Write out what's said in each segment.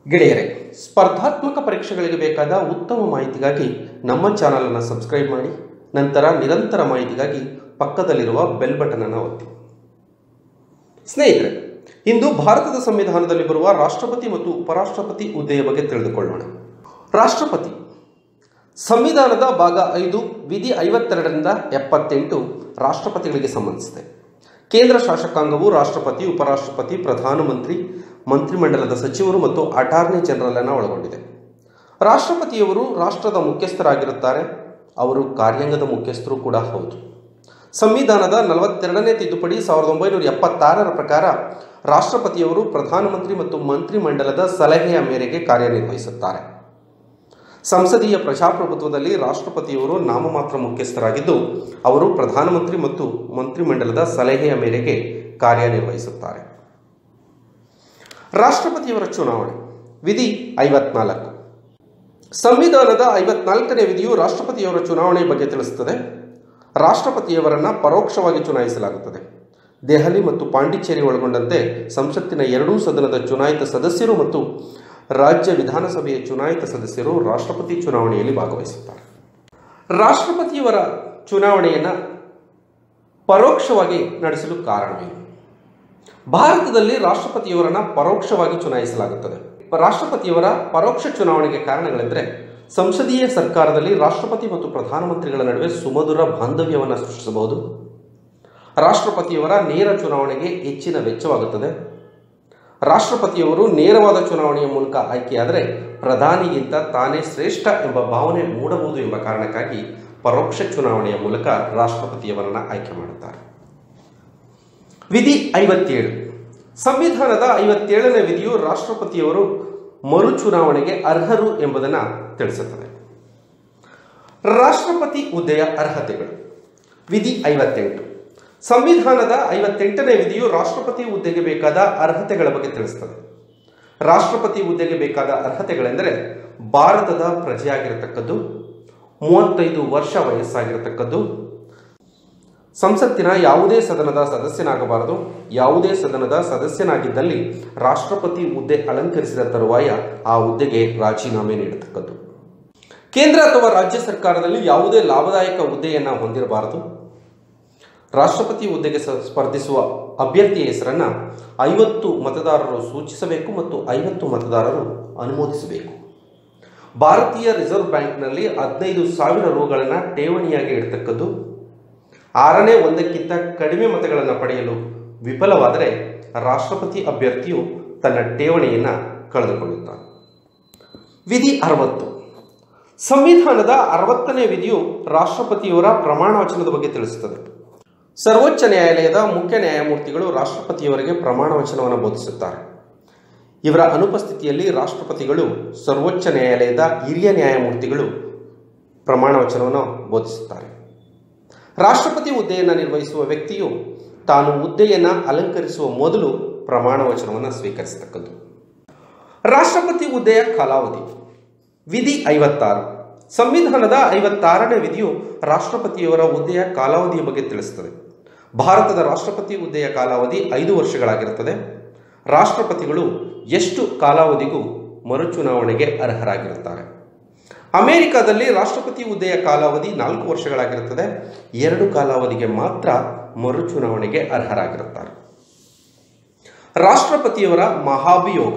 ಗೆಳೆಯರೇ ಸ್ಪರ್ಧಾತ್ಮಕ ಪರೀಕ್ಷೆಗಳಿಗೆ ಬೇಕಾದ ಉತ್ತಮ ಮಾಹಿತಿಗಾಗಿ ನಮ್ಮ ಚಾನಲನ್ನು ಸಬ್ಸ್ಕ್ರೈಬ್ ಮಾಡಿ ನಂತರ ನಿರಂತರ ಮಾಹಿತಿಗಾಗಿ ಪಕ್ಕದಲ್ಲಿರುವ ಬೆಲ್ ಬಟನ್ ಅನ್ನು ಒತ್ತಿ ಸ್ನೇಹಿತರೆ ಇಂದು ಭಾರತದ ಸಂವಿಧಾನದಲ್ಲಿ ಬರುವ ರಾಷ್ಟ್ರಪತಿ ಮತ್ತು ಉಪರಾಷ್ಟ್ರಪತಿ ಹುದ್ದೆಯ ಬಗ್ಗೆ ತಿಳಿದುಕೊಳ್ಳೋಣ ರಾಷ್ಟ್ರಪತಿ ಸಂವಿಧಾನದ ಭಾಗ ಐದು ವಿಧಿ ಐವತ್ತೆರಡರಿಂದ ಎಪ್ಪತ್ತೆಂಟು ರಾಷ್ಟ್ರಪತಿಗಳಿಗೆ ಸಂಬಂಧಿಸಿದೆ ಕೇಂದ್ರ ಶಾಸಕಾಂಗವು ರಾಷ್ಟ್ರಪತಿ ಉಪರಾಷ್ಟ್ರಪತಿ ಪ್ರಧಾನಮಂತ್ರಿ ಮಂತ್ರಿಮಂಡಲದ ಸಚಿವರು ಮತ್ತು ಅಟಾರ್ನಿ ಜನರಲ್ ಅನ್ನು ಒಳಗೊಂಡಿದೆ ರಾಷ್ಟ್ರಪತಿಯವರು ರಾಷ್ಟ್ರದ ಮುಖ್ಯಸ್ಥರಾಗಿರುತ್ತಾರೆ ಅವರು ಕಾರ್ಯಾಂಗದ ಮುಖ್ಯಸ್ಥರು ಕೂಡ ಹೌದು ಸಂವಿಧಾನದ ನಲವತ್ತೆರಡನೇ ತಿದ್ದುಪಡಿ ಸಾವಿರದ ಒಂಬೈನೂರ ಎಪ್ಪತ್ತಾರರ ಪ್ರಕಾರ ರಾಷ್ಟ್ರಪತಿಯವರು ಪ್ರಧಾನಮಂತ್ರಿ ಮತ್ತು ಮಂತ್ರಿಮಂಡಲದ ಸಲಹೆಯ ಮೇರೆಗೆ ಕಾರ್ಯನಿರ್ವಹಿಸುತ್ತಾರೆ ಸಂಸದೀಯ ಪ್ರಜಾಪ್ರಭುತ್ವದಲ್ಲಿ ರಾಷ್ಟ್ರಪತಿಯವರು ನಾಮಮಾತ್ರ ಮುಖ್ಯಸ್ಥರಾಗಿದ್ದು ಅವರು ಪ್ರಧಾನಮಂತ್ರಿ ಮತ್ತು ಮಂತ್ರಿಮಂಡಲದ ಸಲಹೆಯ ಮೇರೆಗೆ ಕಾರ್ಯನಿರ್ವಹಿಸುತ್ತಾರೆ ರಾಷ್ಟ್ರಪತಿಯವರ ಚುನಾವಣೆ ವಿಧಿ ಐವತ್ನಾಲ್ಕು ಸಂವಿಧಾನದ ಐವತ್ನಾಲ್ಕನೇ ವಿಧಿಯು ರಾಷ್ಟ್ರಪತಿಯವರ ಚುನಾವಣೆ ಬಗ್ಗೆ ತಿಳಿಸುತ್ತದೆ ರಾಷ್ಟ್ರಪತಿಯವರನ್ನು ಪರೋಕ್ಷವಾಗಿ ಚುನಾಯಿಸಲಾಗುತ್ತದೆ ದೆಹಲಿ ಮತ್ತು ಪಾಂಡಿಚೇರಿ ಒಳಗೊಂಡಂತೆ ಸಂಸತ್ತಿನ ಎರಡೂ ಸದನದ ಚುನಾಯಿತ ಸದಸ್ಯರು ಮತ್ತು ರಾಜ್ಯ ವಿಧಾನಸಭೆಯ ಚುನಾಯಿತ ಸದಸ್ಯರು ರಾಷ್ಟ್ರಪತಿ ಚುನಾವಣೆಯಲ್ಲಿ ಭಾಗವಹಿಸುತ್ತಾರೆ ರಾಷ್ಟ್ರಪತಿಯವರ ಚುನಾವಣೆಯನ್ನು ಪರೋಕ್ಷವಾಗಿ ನಡೆಸಲು ಕಾರಣವೇನು ಭಾರತದಲ್ಲಿ ರಾಷ್ಟ್ರಪತಿಯವರನ್ನು ಪರೋಕ್ಷವಾಗಿ ಚುನಾಯಿಸಲಾಗುತ್ತದೆ ರಾಷ್ಟ್ರಪತಿಯವರ ಪರೋಕ್ಷ ಚುನಾವಣೆಗೆ ಕಾರಣಗಳೆಂದರೆ ಸಂಸದೀಯ ಸರ್ಕಾರದಲ್ಲಿ ರಾಷ್ಟ್ರಪತಿ ಮತ್ತು ಪ್ರಧಾನಮಂತ್ರಿಗಳ ನಡುವೆ ಸುಮಧುರ ಬಾಂಧವ್ಯವನ್ನು ಸೃಷ್ಟಿಸಬಹುದು ರಾಷ್ಟ್ರಪತಿಯವರ ನೇರ ಚುನಾವಣೆಗೆ ಹೆಚ್ಚಿನ ವೆಚ್ಚವಾಗುತ್ತದೆ ರಾಷ್ಟ್ರಪತಿಯವರು ನೇರವಾದ ಚುನಾವಣೆಯ ಮೂಲಕ ಆಯ್ಕೆಯಾದರೆ ಪ್ರಧಾನಿಗಿಂತ ತಾನೇ ಶ್ರೇಷ್ಠ ಎಂಬ ಭಾವನೆ ಮೂಡಬಹುದು ಎಂಬ ಕಾರಣಕ್ಕಾಗಿ ಪರೋಕ್ಷ ಚುನಾವಣೆಯ ಮೂಲಕ ರಾಷ್ಟ್ರಪತಿಯವರನ್ನು ಆಯ್ಕೆ ಮಾಡುತ್ತಾರೆ ವಿಧಿ ಐವತ್ತೇಳು ಸಂವಿಧಾನದ ಐವತ್ತೇಳನೇ ವಿಧಿಯು ರಾಷ್ಟ್ರಪತಿಯವರು ಮರು ಚುನಾವಣೆಗೆ ಅರ್ಹರು ಎಂಬುದನ್ನು ತಿಳಿಸುತ್ತದೆ ರಾಷ್ಟ್ರಪತಿ ಹುದ್ದೆಯ ಅರ್ಹತೆಗಳು ವಿಧಿ ಐವತ್ತೆಂಟು ಸಂವಿಧಾನದ ಐವತ್ತೆಂಟನೇ ವಿಧಿಯು ರಾಷ್ಟ್ರಪತಿ ಹುದ್ದೆಗೆ ಬೇಕಾದ ಅರ್ಹತೆಗಳ ಬಗ್ಗೆ ತಿಳಿಸುತ್ತದೆ ರಾಷ್ಟ್ರಪತಿ ಹುದ್ದೆಗೆ ಬೇಕಾದ ಅರ್ಹತೆಗಳೆಂದರೆ ಭಾರತದ ಪ್ರಜೆಯಾಗಿರತಕ್ಕದ್ದು ಮೂವತ್ತೈದು ವರ್ಷ ವಯಸ್ಸಾಗಿರತಕ್ಕದ್ದು ಸಂಸತ್ತಿನ ಯಾವುದೇ ಸದನದ ಸದಸ್ಯನಾಗಬಾರದು ಯಾವುದೇ ಸದನದ ಸದಸ್ಯನಾಗಿದ್ದಲ್ಲಿ ರಾಷ್ಟ್ರಪತಿ ಹುದ್ದೆ ಅಲಂಕರಿಸಿದ ತರುವಾಯ ಆ ಹುದ್ದೆಗೆ ರಾಜೀನಾಮೆ ನೀಡತಕ್ಕದ್ದು ಕೇಂದ್ರ ಅಥವಾ ರಾಜ್ಯ ಸರ್ಕಾರದಲ್ಲಿ ಯಾವುದೇ ಲಾಭದಾಯಕ ಹುದ್ದೆಯನ್ನು ಹೊಂದಿರಬಾರದು ರಾಷ್ಟ್ರಪತಿ ಹುದ್ದೆಗೆ ಸ- ಸ್ಪರ್ಧಿಸುವ ಅಭ್ಯರ್ಥಿಯ ಹೆಸರನ್ನು ಐವತ್ತು ಮತದಾರರು ಸೂಚಿಸಬೇಕು ಮತ್ತು ಐವತ್ತು ಮತದಾರರು ಅನುಮೋದಿಸಬೇಕು ಭಾರತೀಯ ರಿಸರ್ವ್ ಬ್ಯಾಂಕ್ನಲ್ಲಿ ಹದಿನೈದು ಸಾವಿರ ರುಗಳನ್ನು ಠೇವಣಿಯಾಗಿ ಇಡತಕ್ಕದ್ದು ಆರನೇ ಒಂದಕ್ಕಿಂತ ಕಡಿಮೆ ಮತಗಳನ್ನು ಪಡೆಯಲು ವಿಫಲವಾದರೆ ರಾಷ್ಟ್ರಪತಿ ಅಭ್ಯರ್ಥಿಯು ತನ್ನ ಠೇವಣಿಯನ್ನು ಕಳೆದುಕೊಳ್ಳುತ್ತಾನೆ ವಿಧಿ ಅರವತ್ತು ಸಂವಿಧಾನದ ಅರವತ್ತನೇ ವಿಧಿಯು ರಾಷ್ಟ್ರಪತಿಯವರ ಪ್ರಮಾಣ ವಚನದ ಬಗ್ಗೆ ತಿಳಿಸುತ್ತದೆ ಸರ್ವೋಚ್ಚ ನ್ಯಾಯಾಲಯದ ಮುಖ್ಯ ನ್ಯಾಯಮೂರ್ತಿಗಳು ರಾಷ್ಟ್ರಪತಿಯವರಿಗೆ ಪ್ರಮಾಣ ವಚನವನ್ನು ಬೋಧಿಸುತ್ತಾರೆ ಇವರ ಅನುಪಸ್ಥಿತಿಯಲ್ಲಿ ರಾಷ್ಟ್ರಪತಿಗಳು ಸರ್ವೋಚ್ಚ ನ್ಯಾಯಾಲಯದ ಹಿರಿಯ ನ್ಯಾಯಮೂರ್ತಿಗಳು ಪ್ರಮಾಣ ವಚನವನ್ನು ಬೋಧಿಸುತ್ತಾರೆ ರಾಷ್ಟ್ರಪತಿ ಹುದ್ದೆಯನ್ನು ನಿರ್ವಹಿಸುವ ವ್ಯಕ್ತಿಯು ತಾನು ಹುದ್ದೆಯನ್ನು ಅಲಂಕರಿಸುವ ಮೊದಲು ಪ್ರಮಾಣ ವಚನವನ್ನು ಸ್ವೀಕರಿಸತಕ್ಕದ್ದು ರಾಷ್ಟ್ರಪತಿ ಹುದ್ದೆಯ ಕಾಲಾವಧಿ ವಿಧಿ ಐವತ್ತಾರು ಸಂವಿಧಾನದ ಐವತ್ತಾರನೇ ವಿಧಿಯು ರಾಷ್ಟ್ರಪತಿಯವರ ಹುದ್ದೆಯ ಕಾಲಾವಧಿಯ ಬಗ್ಗೆ ತಿಳಿಸುತ್ತದೆ ಭಾರತದ ರಾಷ್ಟ್ರಪತಿ ಹುದ್ದೆಯ ಕಾಲಾವಧಿ ಐದು ವರ್ಷಗಳಾಗಿರುತ್ತದೆ ರಾಷ್ಟ್ರಪತಿಗಳು ಎಷ್ಟು ಕಾಲಾವಧಿಗೂ ಮರುಚುನಾವಣೆಗೆ ಅರ್ಹರಾಗಿರುತ್ತಾರೆ ಅಮೆರಿಕದಲ್ಲಿ ರಾಷ್ಟ್ರಪತಿ ಹುದ್ದೆಯ ಕಾಲಾವಧಿ ನಾಲ್ಕು ವರ್ಷಗಳಾಗಿರುತ್ತದೆ ಎರಡು ಕಾಲಾವಧಿಗೆ ಮಾತ್ರ ಮರುಚುನಾವಣೆಗೆ ಅರ್ಹರಾಗಿರುತ್ತಾರೆ ರಾಷ್ಟ್ರಪತಿಯವರ ಮಹಾಭಿಯೋಗ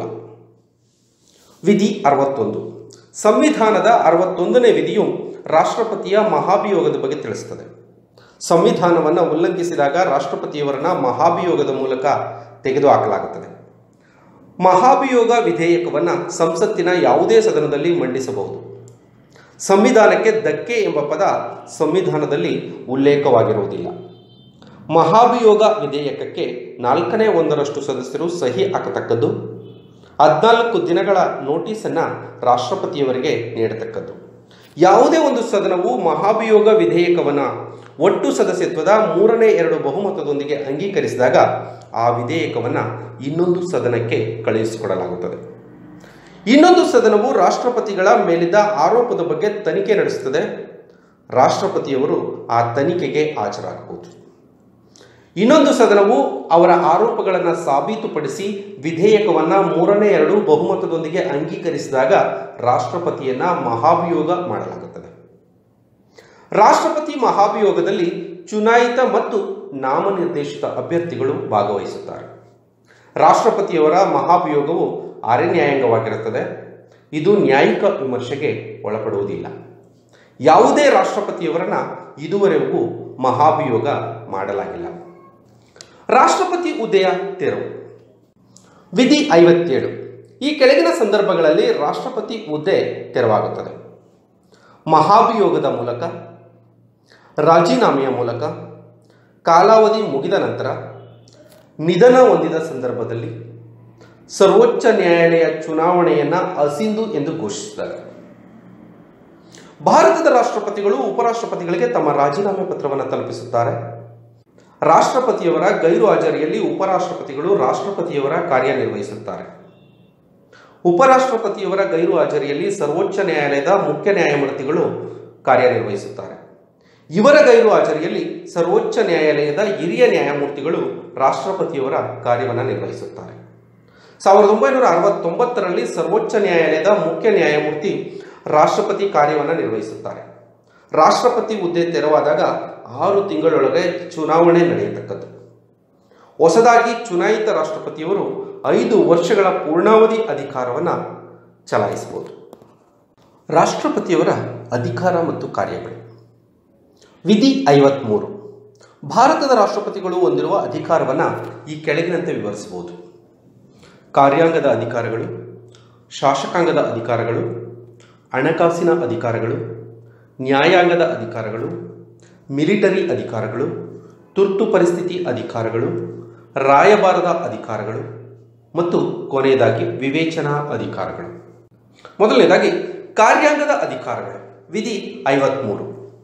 ವಿಧಿ ಅರವತ್ತೊಂದು ಸಂವಿಧಾನದ ಅರವತ್ತೊಂದನೇ ವಿಧಿಯು ರಾಷ್ಟ್ರಪತಿಯ ಮಹಾಭಿಯೋಗದ ಬಗ್ಗೆ ತಿಳಿಸುತ್ತದೆ ಸಂವಿಧಾನವನ್ನು ಉಲ್ಲಂಘಿಸಿದಾಗ ರಾಷ್ಟ್ರಪತಿಯವರನ್ನ ಮಹಾಭಿಯೋಗದ ಮೂಲಕ ತೆಗೆದುಹಾಕಲಾಗುತ್ತದೆ ಮಹಾಭಿಯೋಗ ವಿಧೇಯಕವನ್ನು ಸಂಸತ್ತಿನ ಯಾವುದೇ ಸದನದಲ್ಲಿ ಮಂಡಿಸಬಹುದು ಸಂವಿಧಾನಕ್ಕೆ ಧಕ್ಕೆ ಎಂಬ ಪದ ಸಂವಿಧಾನದಲ್ಲಿ ಉಲ್ಲೇಖವಾಗಿರುವುದಿಲ್ಲ ಮಹಾಭಿಯೋಗ ವಿಧೇಯಕಕ್ಕೆ ನಾಲ್ಕನೇ ಒಂದರಷ್ಟು ಸದಸ್ಯರು ಸಹಿ ಹಾಕತಕ್ಕದ್ದು ಹದಿನಾಲ್ಕು ದಿನಗಳ ನೋಟಿಸನ್ನು ರಾಷ್ಟ್ರಪತಿಯವರಿಗೆ ನೀಡತಕ್ಕದ್ದು ಯಾವುದೇ ಒಂದು ಸದನವು ಮಹಾಭಿಯೋಗ ವಿಧೇಯಕವನ್ನು ಒಟ್ಟು ಸದಸ್ಯತ್ವದ ಮೂರನೇ ಎರಡು ಬಹುಮತದೊಂದಿಗೆ ಅಂಗೀಕರಿಸಿದಾಗ ಆ ವಿಧೇಯಕವನ್ನು ಇನ್ನೊಂದು ಸದನಕ್ಕೆ ಕಳುಹಿಸಿಕೊಡಲಾಗುತ್ತದೆ ಇನ್ನೊಂದು ಸದನವು ರಾಷ್ಟ್ರಪತಿಗಳ ಮೇಲಿದ್ದ ಆರೋಪದ ಬಗ್ಗೆ ತನಿಖೆ ನಡೆಸುತ್ತದೆ ರಾಷ್ಟ್ರಪತಿಯವರು ಆ ತನಿಖೆಗೆ ಹಾಜರಾಗಬಹುದು ಇನ್ನೊಂದು ಸದನವು ಅವರ ಆರೋಪಗಳನ್ನು ಸಾಬೀತುಪಡಿಸಿ ವಿಧೇಯಕವನ್ನು ಮೂರನೇ ಎರಡು ಬಹುಮತದೊಂದಿಗೆ ಅಂಗೀಕರಿಸಿದಾಗ ರಾಷ್ಟ್ರಪತಿಯನ್ನ ಮಹಾಭಿಯೋಗ ಮಾಡಲಾಗುತ್ತದೆ ರಾಷ್ಟ್ರಪತಿ ಮಹಾಭಿಯೋಗದಲ್ಲಿ ಚುನಾಯಿತ ಮತ್ತು ನಾಮನಿರ್ದೇಶಿತ ಅಭ್ಯರ್ಥಿಗಳು ಭಾಗವಹಿಸುತ್ತಾರೆ ರಾಷ್ಟ್ರಪತಿಯವರ ಮಹಾಭಿಯೋಗವು ಆರ್ಯ ನ್ಯಾಯಾಂಗವಾಗಿರುತ್ತದೆ ಇದು ನ್ಯಾಯಿಕ ವಿಮರ್ಶೆಗೆ ಒಳಪಡುವುದಿಲ್ಲ ಯಾವುದೇ ರಾಷ್ಟ್ರಪತಿಯವರನ್ನ ಇದುವರೆಗೂ ಮಹಾಭಿಯೋಗ ಮಾಡಲಾಗಿಲ್ಲ ರಾಷ್ಟ್ರಪತಿ ಹುದ್ದೆಯ ತೆರವು ವಿಧಿ ಐವತ್ತೇಳು ಈ ಕೆಳಗಿನ ಸಂದರ್ಭಗಳಲ್ಲಿ ರಾಷ್ಟ್ರಪತಿ ಹುದ್ದೆ ತೆರವಾಗುತ್ತದೆ ಮಹಾಭಿಯೋಗದ ಮೂಲಕ ರಾಜೀನಾಮೆಯ ಮೂಲಕ ಕಾಲಾವಧಿ ಮುಗಿದ ನಂತರ ನಿಧನ ಹೊಂದಿದ ಸಂದರ್ಭದಲ್ಲಿ ಸರ್ವೋಚ್ಚ ನ್ಯಾಯಾಲಯ ಚುನಾವಣೆಯನ್ನ ಅಸಿಂಧು ಎಂದು ಘೋಷಿಸಿದ್ದಾರೆ ಭಾರತದ ರಾಷ್ಟ್ರಪತಿಗಳು ಉಪರಾಷ್ಟ್ರಪತಿಗಳಿಗೆ ತಮ್ಮ ರಾಜೀನಾಮೆ ಪತ್ರವನ್ನು ತಲುಪಿಸುತ್ತಾರೆ ರಾಷ್ಟ್ರಪತಿಯವರ ಗೈರು ಹಾಜರಿಯಲ್ಲಿ ಉಪರಾಷ್ಟ್ರಪತಿಗಳು ರಾಷ್ಟ್ರಪತಿಯವರ ಕಾರ್ಯನಿರ್ವಹಿಸುತ್ತಾರೆ ಉಪರಾಷ್ಟ್ರಪತಿಯವರ ಗೈರು ಹಾಜರಿಯಲ್ಲಿ ಸರ್ವೋಚ್ಚ ನ್ಯಾಯಾಲಯದ ಮುಖ್ಯ ನ್ಯಾಯಮೂರ್ತಿಗಳು ಕಾರ್ಯನಿರ್ವಹಿಸುತ್ತಾರೆ ಇವರ ಗೈರು ಹಾಜರಿಯಲ್ಲಿ ಸರ್ವೋಚ್ಚ ನ್ಯಾಯಾಲಯದ ಹಿರಿಯ ನ್ಯಾಯಮೂರ್ತಿಗಳು ರಾಷ್ಟ್ರಪತಿಯವರ ಕಾರ್ಯವನ್ನು ನಿರ್ವಹಿಸುತ್ತಾರೆ ಸಾವಿರದ ಒಂಬೈನೂರ ಅರವತ್ತೊಂಬತ್ತರಲ್ಲಿ ಸರ್ವೋಚ್ಚ ನ್ಯಾಯಾಲಯದ ಮುಖ್ಯ ನ್ಯಾಯಮೂರ್ತಿ ರಾಷ್ಟ್ರಪತಿ ಕಾರ್ಯವನ್ನು ನಿರ್ವಹಿಸುತ್ತಾರೆ ರಾಷ್ಟ್ರಪತಿ ಹುದ್ದೆ ತೆರವಾದಾಗ ಆರು ತಿಂಗಳೊಳಗೆ ಚುನಾವಣೆ ನಡೆಯತಕ್ಕದ್ದು ಹೊಸದಾಗಿ ಚುನಾಯಿತ ರಾಷ್ಟ್ರಪತಿಯವರು ಐದು ವರ್ಷಗಳ ಪೂರ್ಣಾವಧಿ ಅಧಿಕಾರವನ್ನು ಚಲಾಯಿಸಬಹುದು ರಾಷ್ಟ್ರಪತಿಯವರ ಅಧಿಕಾರ ಮತ್ತು ಕಾರ್ಯಗಳು ವಿಧಿ ಐವತ್ಮೂರು ಭಾರತದ ರಾಷ್ಟ್ರಪತಿಗಳು ಹೊಂದಿರುವ ಅಧಿಕಾರವನ್ನು ಈ ಕೆಳಗಿನಂತೆ ವಿವರಿಸಬಹುದು ಕಾರ್ಯಾಂಗದ ಅಧಿಕಾರಗಳು ಶಾಸಕಾಂಗದ ಅಧಿಕಾರಗಳು ಹಣಕಾಸಿನ ಅಧಿಕಾರಗಳು ನ್ಯಾಯಾಂಗದ ಅಧಿಕಾರಗಳು ಮಿಲಿಟರಿ ಅಧಿಕಾರಗಳು ತುರ್ತು ಪರಿಸ್ಥಿತಿ ಅಧಿಕಾರಗಳು ರಾಯಭಾರದ ಅಧಿಕಾರಗಳು ಮತ್ತು ಕೊನೆಯದಾಗಿ ವಿವೇಚನಾ ಅಧಿಕಾರಗಳು ಮೊದಲನೇದಾಗಿ ಕಾರ್ಯಾಂಗದ ಅಧಿಕಾರಗಳು ವಿಧಿ ಐವತ್ಮೂರು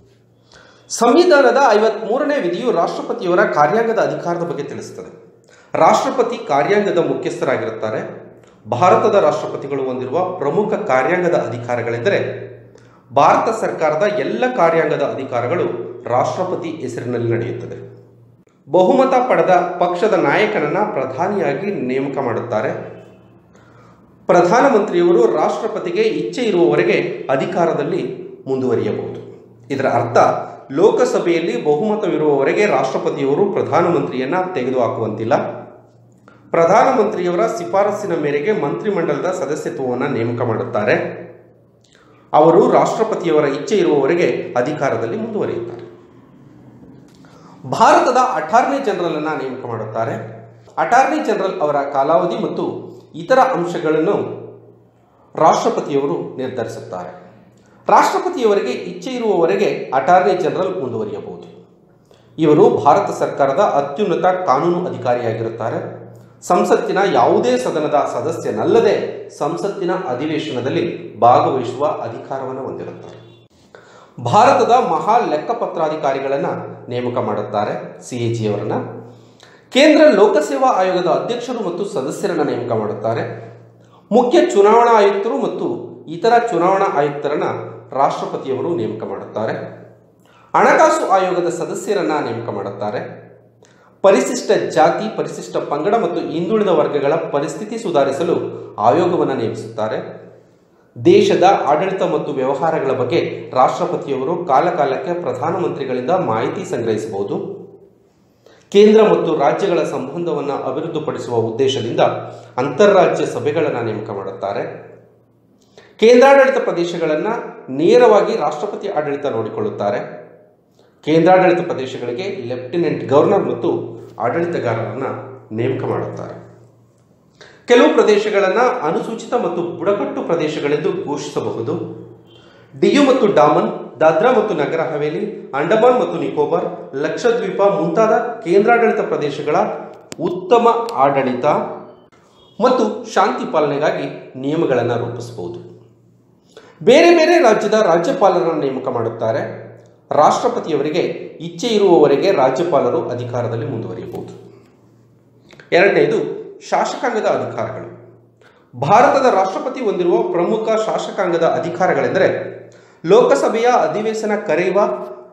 ಸಂವಿಧಾನದ ಐವತ್ಮೂರನೇ ವಿಧಿಯು ರಾಷ್ಟ್ರಪತಿಯವರ ಕಾರ್ಯಾಂಗದ ಅಧಿಕಾರದ ಬಗ್ಗೆ ತಿಳಿಸುತ್ತದೆ ರಾಷ್ಟ್ರಪತಿ ಕಾರ್ಯಾಂಗದ ಮುಖ್ಯಸ್ಥರಾಗಿರುತ್ತಾರೆ ಭಾರತದ ರಾಷ್ಟ್ರಪತಿಗಳು ಹೊಂದಿರುವ ಪ್ರಮುಖ ಕಾರ್ಯಾಂಗದ ಅಧಿಕಾರಗಳೆಂದರೆ ಭಾರತ ಸರ್ಕಾರದ ಎಲ್ಲ ಕಾರ್ಯಾಂಗದ ಅಧಿಕಾರಗಳು ರಾಷ್ಟ್ರಪತಿ ಹೆಸರಿನಲ್ಲಿ ನಡೆಯುತ್ತದೆ ಬಹುಮತ ಪಡೆದ ಪಕ್ಷದ ನಾಯಕನನ್ನ ಪ್ರಧಾನಿಯಾಗಿ ನೇಮಕ ಮಾಡುತ್ತಾರೆ ಪ್ರಧಾನಮಂತ್ರಿಯವರು ರಾಷ್ಟ್ರಪತಿಗೆ ಇಚ್ಛೆ ಇರುವವರೆಗೆ ಅಧಿಕಾರದಲ್ಲಿ ಮುಂದುವರಿಯಬಹುದು ಇದರ ಅರ್ಥ ಲೋಕಸಭೆಯಲ್ಲಿ ಬಹುಮತವಿರುವವರೆಗೆ ರಾಷ್ಟ್ರಪತಿಯವರು ಪ್ರಧಾನಮಂತ್ರಿಯನ್ನ ತೆಗೆದುಹಾಕುವಂತಿಲ್ಲ ಪ್ರಧಾನಮಂತ್ರಿಯವರ ಶಿಫಾರಸ್ಸಿನ ಮೇರೆಗೆ ಮಂತ್ರಿಮಂಡಲದ ಸದಸ್ಯತ್ವವನ್ನು ನೇಮಕ ಮಾಡುತ್ತಾರೆ ಅವರು ರಾಷ್ಟ್ರಪತಿಯವರ ಇಚ್ಛೆ ಇರುವವರೆಗೆ ಅಧಿಕಾರದಲ್ಲಿ ಮುಂದುವರಿಯುತ್ತಾರೆ ಭಾರತದ ಅಟಾರ್ನಿ ಜನರಲ್ ಅನ್ನ ನೇಮಕ ಮಾಡುತ್ತಾರೆ ಅಟಾರ್ನಿ ಜನರಲ್ ಅವರ ಕಾಲಾವಧಿ ಮತ್ತು ಇತರ ಅಂಶಗಳನ್ನು ರಾಷ್ಟ್ರಪತಿಯವರು ನಿರ್ಧರಿಸುತ್ತಾರೆ ರಾಷ್ಟ್ರಪತಿಯವರಿಗೆ ಇಚ್ಛೆ ಇರುವವರೆಗೆ ಅಟಾರ್ನಿ ಜನರಲ್ ಮುಂದುವರಿಯಬಹುದು ಇವರು ಭಾರತ ಸರ್ಕಾರದ ಅತ್ಯುನ್ನತ ಕಾನೂನು ಅಧಿಕಾರಿಯಾಗಿರುತ್ತಾರೆ ಸಂಸತ್ತಿನ ಯಾವುದೇ ಸದನದ ಸದಸ್ಯನಲ್ಲದೆ ಸಂಸತ್ತಿನ ಅಧಿವೇಶನದಲ್ಲಿ ಭಾಗವಹಿಸುವ ಅಧಿಕಾರವನ್ನು ಹೊಂದಿರುತ್ತಾರೆ ಭಾರತದ ಮಹಾ ಲೆಕ್ಕಪತ್ರಾಧಿಕಾರಿಗಳನ್ನು ನೇಮಕ ಮಾಡುತ್ತಾರೆ ಸಿ ಎ ಜಿ ಅವರನ್ನ ಕೇಂದ್ರ ಲೋಕಸೇವಾ ಆಯೋಗದ ಅಧ್ಯಕ್ಷರು ಮತ್ತು ಸದಸ್ಯರನ್ನು ನೇಮಕ ಮಾಡುತ್ತಾರೆ ಮುಖ್ಯ ಚುನಾವಣಾ ಆಯುಕ್ತರು ಮತ್ತು ಇತರ ಚುನಾವಣಾ ಆಯುಕ್ತರನ್ನ ರಾಷ್ಟ್ರಪತಿಯವರು ನೇಮಕ ಮಾಡುತ್ತಾರೆ ಹಣಕಾಸು ಆಯೋಗದ ಸದಸ್ಯರನ್ನ ನೇಮಕ ಮಾಡುತ್ತಾರೆ ಪರಿಶಿಷ್ಟ ಜಾತಿ ಪರಿಶಿಷ್ಟ ಪಂಗಡ ಮತ್ತು ಹಿಂದುಳಿದ ವರ್ಗಗಳ ಪರಿಸ್ಥಿತಿ ಸುಧಾರಿಸಲು ಆಯೋಗವನ್ನು ನೇಮಿಸುತ್ತಾರೆ ದೇಶದ ಆಡಳಿತ ಮತ್ತು ವ್ಯವಹಾರಗಳ ಬಗ್ಗೆ ರಾಷ್ಟ್ರಪತಿಯವರು ಕಾಲಕಾಲಕ್ಕೆ ಪ್ರಧಾನಮಂತ್ರಿಗಳಿಂದ ಮಾಹಿತಿ ಸಂಗ್ರಹಿಸಬಹುದು ಕೇಂದ್ರ ಮತ್ತು ರಾಜ್ಯಗಳ ಸಂಬಂಧವನ್ನು ಅಭಿವೃದ್ಧಿಪಡಿಸುವ ಉದ್ದೇಶದಿಂದ ಅಂತಾರಾಜ್ಯ ಸಭೆಗಳನ್ನು ನೇಮಕ ಮಾಡುತ್ತಾರೆ ಕೇಂದ್ರಾಡಳಿತ ಪ್ರದೇಶಗಳನ್ನು ನೇರವಾಗಿ ರಾಷ್ಟ್ರಪತಿ ಆಡಳಿತ ನೋಡಿಕೊಳ್ಳುತ್ತಾರೆ ಕೇಂದ್ರಾಡಳಿತ ಪ್ರದೇಶಗಳಿಗೆ ಲೆಫ್ಟಿನೆಂಟ್ ಗವರ್ನರ್ ಮತ್ತು ಆಡಳಿತಗಾರರನ್ನು ನೇಮಕ ಮಾಡುತ್ತಾರೆ ಕೆಲವು ಪ್ರದೇಶಗಳನ್ನು ಅನುಸೂಚಿತ ಮತ್ತು ಬುಡಕಟ್ಟು ಪ್ರದೇಶಗಳೆಂದು ಘೋಷಿಸಬಹುದು ಡಿಯು ಮತ್ತು ಡಾಮನ್ ದಾದ್ರಾ ಮತ್ತು ನಗರ ಹವೇಲಿ ಅಂಡಮಾನ್ ಮತ್ತು ನಿಕೋಬಾರ್ ಲಕ್ಷದ್ವೀಪ ಮುಂತಾದ ಕೇಂದ್ರಾಡಳಿತ ಪ್ರದೇಶಗಳ ಉತ್ತಮ ಆಡಳಿತ ಮತ್ತು ಶಾಂತಿ ಪಾಲನೆಗಾಗಿ ನಿಯಮಗಳನ್ನು ರೂಪಿಸಬಹುದು ಬೇರೆ ಬೇರೆ ರಾಜ್ಯದ ರಾಜ್ಯಪಾಲರನ್ನು ನೇಮಕ ಮಾಡುತ್ತಾರೆ ರಾಷ್ಟ್ರಪತಿಯವರಿಗೆ ಇಚ್ಛೆ ಇರುವವರೆಗೆ ರಾಜ್ಯಪಾಲರು ಅಧಿಕಾರದಲ್ಲಿ ಮುಂದುವರಿಯಬಹುದು ಎರಡನೇದು ಶಾಸಕಾಂಗದ ಅಧಿಕಾರಗಳು ಭಾರತದ ರಾಷ್ಟ್ರಪತಿ ಹೊಂದಿರುವ ಪ್ರಮುಖ ಶಾಸಕಾಂಗದ ಅಧಿಕಾರಗಳೆಂದರೆ ಲೋಕಸಭೆಯ ಅಧಿವೇಶನ ಕರೆಯುವ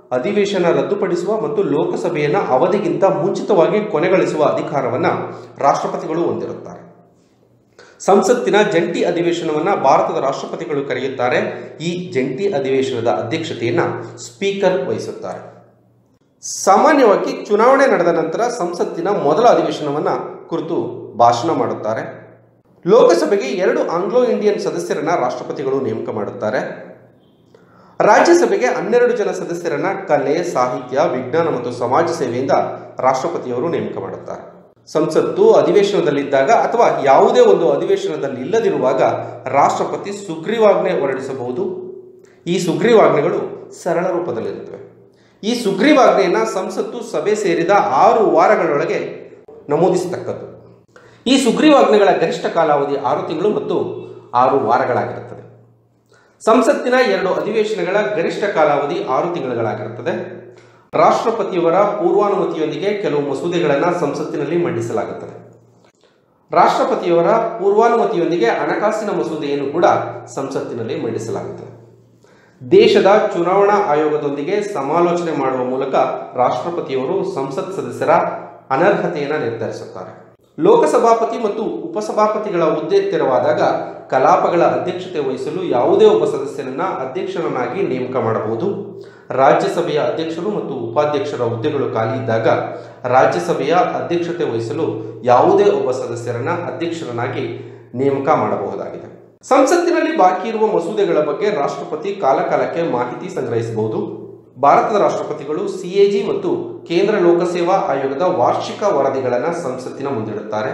ಅಧಿವೇಶನ ರದ್ದುಪಡಿಸುವ ಮತ್ತು ಲೋಕಸಭೆಯನ್ನು ಅವಧಿಗಿಂತ ಮುಂಚಿತವಾಗಿ ಕೊನೆಗೊಳಿಸುವ ಅಧಿಕಾರವನ್ನು ರಾಷ್ಟ್ರಪತಿಗಳು ಹೊಂದಿರುತ್ತಾರೆ ಸಂಸತ್ತಿನ ಜಂಟಿ ಅಧಿವೇಶನವನ್ನು ಭಾರತದ ರಾಷ್ಟ್ರಪತಿಗಳು ಕರೆಯುತ್ತಾರೆ ಈ ಜಂಟಿ ಅಧಿವೇಶನದ ಅಧ್ಯಕ್ಷತೆಯನ್ನು ಸ್ಪೀಕರ್ ವಹಿಸುತ್ತಾರೆ ಸಾಮಾನ್ಯವಾಗಿ ಚುನಾವಣೆ ನಡೆದ ನಂತರ ಸಂಸತ್ತಿನ ಮೊದಲ ಅಧಿವೇಶನವನ್ನು ಕುರಿತು ಭಾಷಣ ಮಾಡುತ್ತಾರೆ ಲೋಕಸಭೆಗೆ ಎರಡು ಆಂಗ್ಲೋ ಇಂಡಿಯನ್ ಸದಸ್ಯರನ್ನ ರಾಷ್ಟ್ರಪತಿಗಳು ನೇಮಕ ಮಾಡುತ್ತಾರೆ ರಾಜ್ಯಸಭೆಗೆ ಹನ್ನೆರಡು ಜನ ಸದಸ್ಯರನ್ನ ಕಲೆ ಸಾಹಿತ್ಯ ವಿಜ್ಞಾನ ಮತ್ತು ಸಮಾಜ ಸೇವೆಯಿಂದ ರಾಷ್ಟ್ರಪತಿಯವರು ನೇಮಕ ಮಾಡುತ್ತಾರೆ ಸಂಸತ್ತು ಅಧಿವೇಶನದಲ್ಲಿದ್ದಾಗ ಅಥವಾ ಯಾವುದೇ ಒಂದು ಅಧಿವೇಶನದಲ್ಲಿ ಇಲ್ಲದಿರುವಾಗ ರಾಷ್ಟ್ರಪತಿ ಸುಗ್ರೀವಾಜ್ಞೆ ಹೊರಡಿಸಬಹುದು ಈ ಸುಗ್ರೀವಾಜ್ಞೆಗಳು ಸರಳ ರೂಪದಲ್ಲಿರುತ್ತವೆ ಈ ಸುಗ್ರೀವಾಜ್ಞೆಯನ್ನು ಸಂಸತ್ತು ಸಭೆ ಸೇರಿದ ಆರು ವಾರಗಳೊಳಗೆ ನಮೂದಿಸತಕ್ಕದ್ದು ಈ ಸುಗ್ರೀವಾಜ್ಞೆಗಳ ಗರಿಷ್ಠ ಕಾಲಾವಧಿ ಆರು ತಿಂಗಳು ಮತ್ತು ಆರು ವಾರಗಳಾಗಿರುತ್ತದೆ ಸಂಸತ್ತಿನ ಎರಡು ಅಧಿವೇಶನಗಳ ಗರಿಷ್ಠ ಕಾಲಾವಧಿ ಆರು ತಿಂಗಳುಗಳಾಗಿರುತ್ತದೆ ರಾಷ್ಟ್ರಪತಿಯವರ ಪೂರ್ವಾನುಮತಿಯೊಂದಿಗೆ ಕೆಲವು ಮಸೂದೆಗಳನ್ನು ಸಂಸತ್ತಿನಲ್ಲಿ ಮಂಡಿಸಲಾಗುತ್ತದೆ ರಾಷ್ಟ್ರಪತಿಯವರ ಪೂರ್ವಾನುಮತಿಯೊಂದಿಗೆ ಹಣಕಾಸಿನ ಮಸೂದೆಯನ್ನು ಕೂಡ ಸಂಸತ್ತಿನಲ್ಲಿ ಮಂಡಿಸಲಾಗುತ್ತದೆ ದೇಶದ ಚುನಾವಣಾ ಆಯೋಗದೊಂದಿಗೆ ಸಮಾಲೋಚನೆ ಮಾಡುವ ಮೂಲಕ ರಾಷ್ಟ್ರಪತಿಯವರು ಸಂಸತ್ ಸದಸ್ಯರ ಅನರ್ಹತೆಯನ್ನು ನಿರ್ಧರಿಸುತ್ತಾರೆ ಲೋಕಸಭಾಪತಿ ಮತ್ತು ಉಪಸಭಾಪತಿಗಳ ಹುದ್ದೆ ತೆರವಾದಾಗ ಕಲಾಪಗಳ ಅಧ್ಯಕ್ಷತೆ ವಹಿಸಲು ಯಾವುದೇ ಒಬ್ಬ ಸದಸ್ಯನನ್ನ ಅಧ್ಯಕ್ಷರನ್ನಾಗಿ ನೇಮಕ ಮಾಡಬಹುದು ರಾಜ್ಯಸಭೆಯ ಅಧ್ಯಕ್ಷರು ಮತ್ತು ಉಪಾಧ್ಯಕ್ಷರ ಹುದ್ದೆಗಳು ಖಾಲಿ ಇದ್ದಾಗ ರಾಜ್ಯಸಭೆಯ ಅಧ್ಯಕ್ಷತೆ ವಹಿಸಲು ಯಾವುದೇ ಒಬ್ಬ ಸದಸ್ಯರನ್ನ ಅಧ್ಯಕ್ಷರನ್ನಾಗಿ ನೇಮಕ ಮಾಡಬಹುದಾಗಿದೆ ಸಂಸತ್ತಿನಲ್ಲಿ ಬಾಕಿ ಇರುವ ಮಸೂದೆಗಳ ಬಗ್ಗೆ ರಾಷ್ಟ್ರಪತಿ ಕಾಲಕಾಲಕ್ಕೆ ಮಾಹಿತಿ ಸಂಗ್ರಹಿಸಬಹುದು ಭಾರತದ ರಾಷ್ಟ್ರಪತಿಗಳು ಸಿಎಜಿ ಮತ್ತು ಕೇಂದ್ರ ಲೋಕಸೇವಾ ಆಯೋಗದ ವಾರ್ಷಿಕ ವರದಿಗಳನ್ನು ಸಂಸತ್ತಿನ ಮುಂದಿಡುತ್ತಾರೆ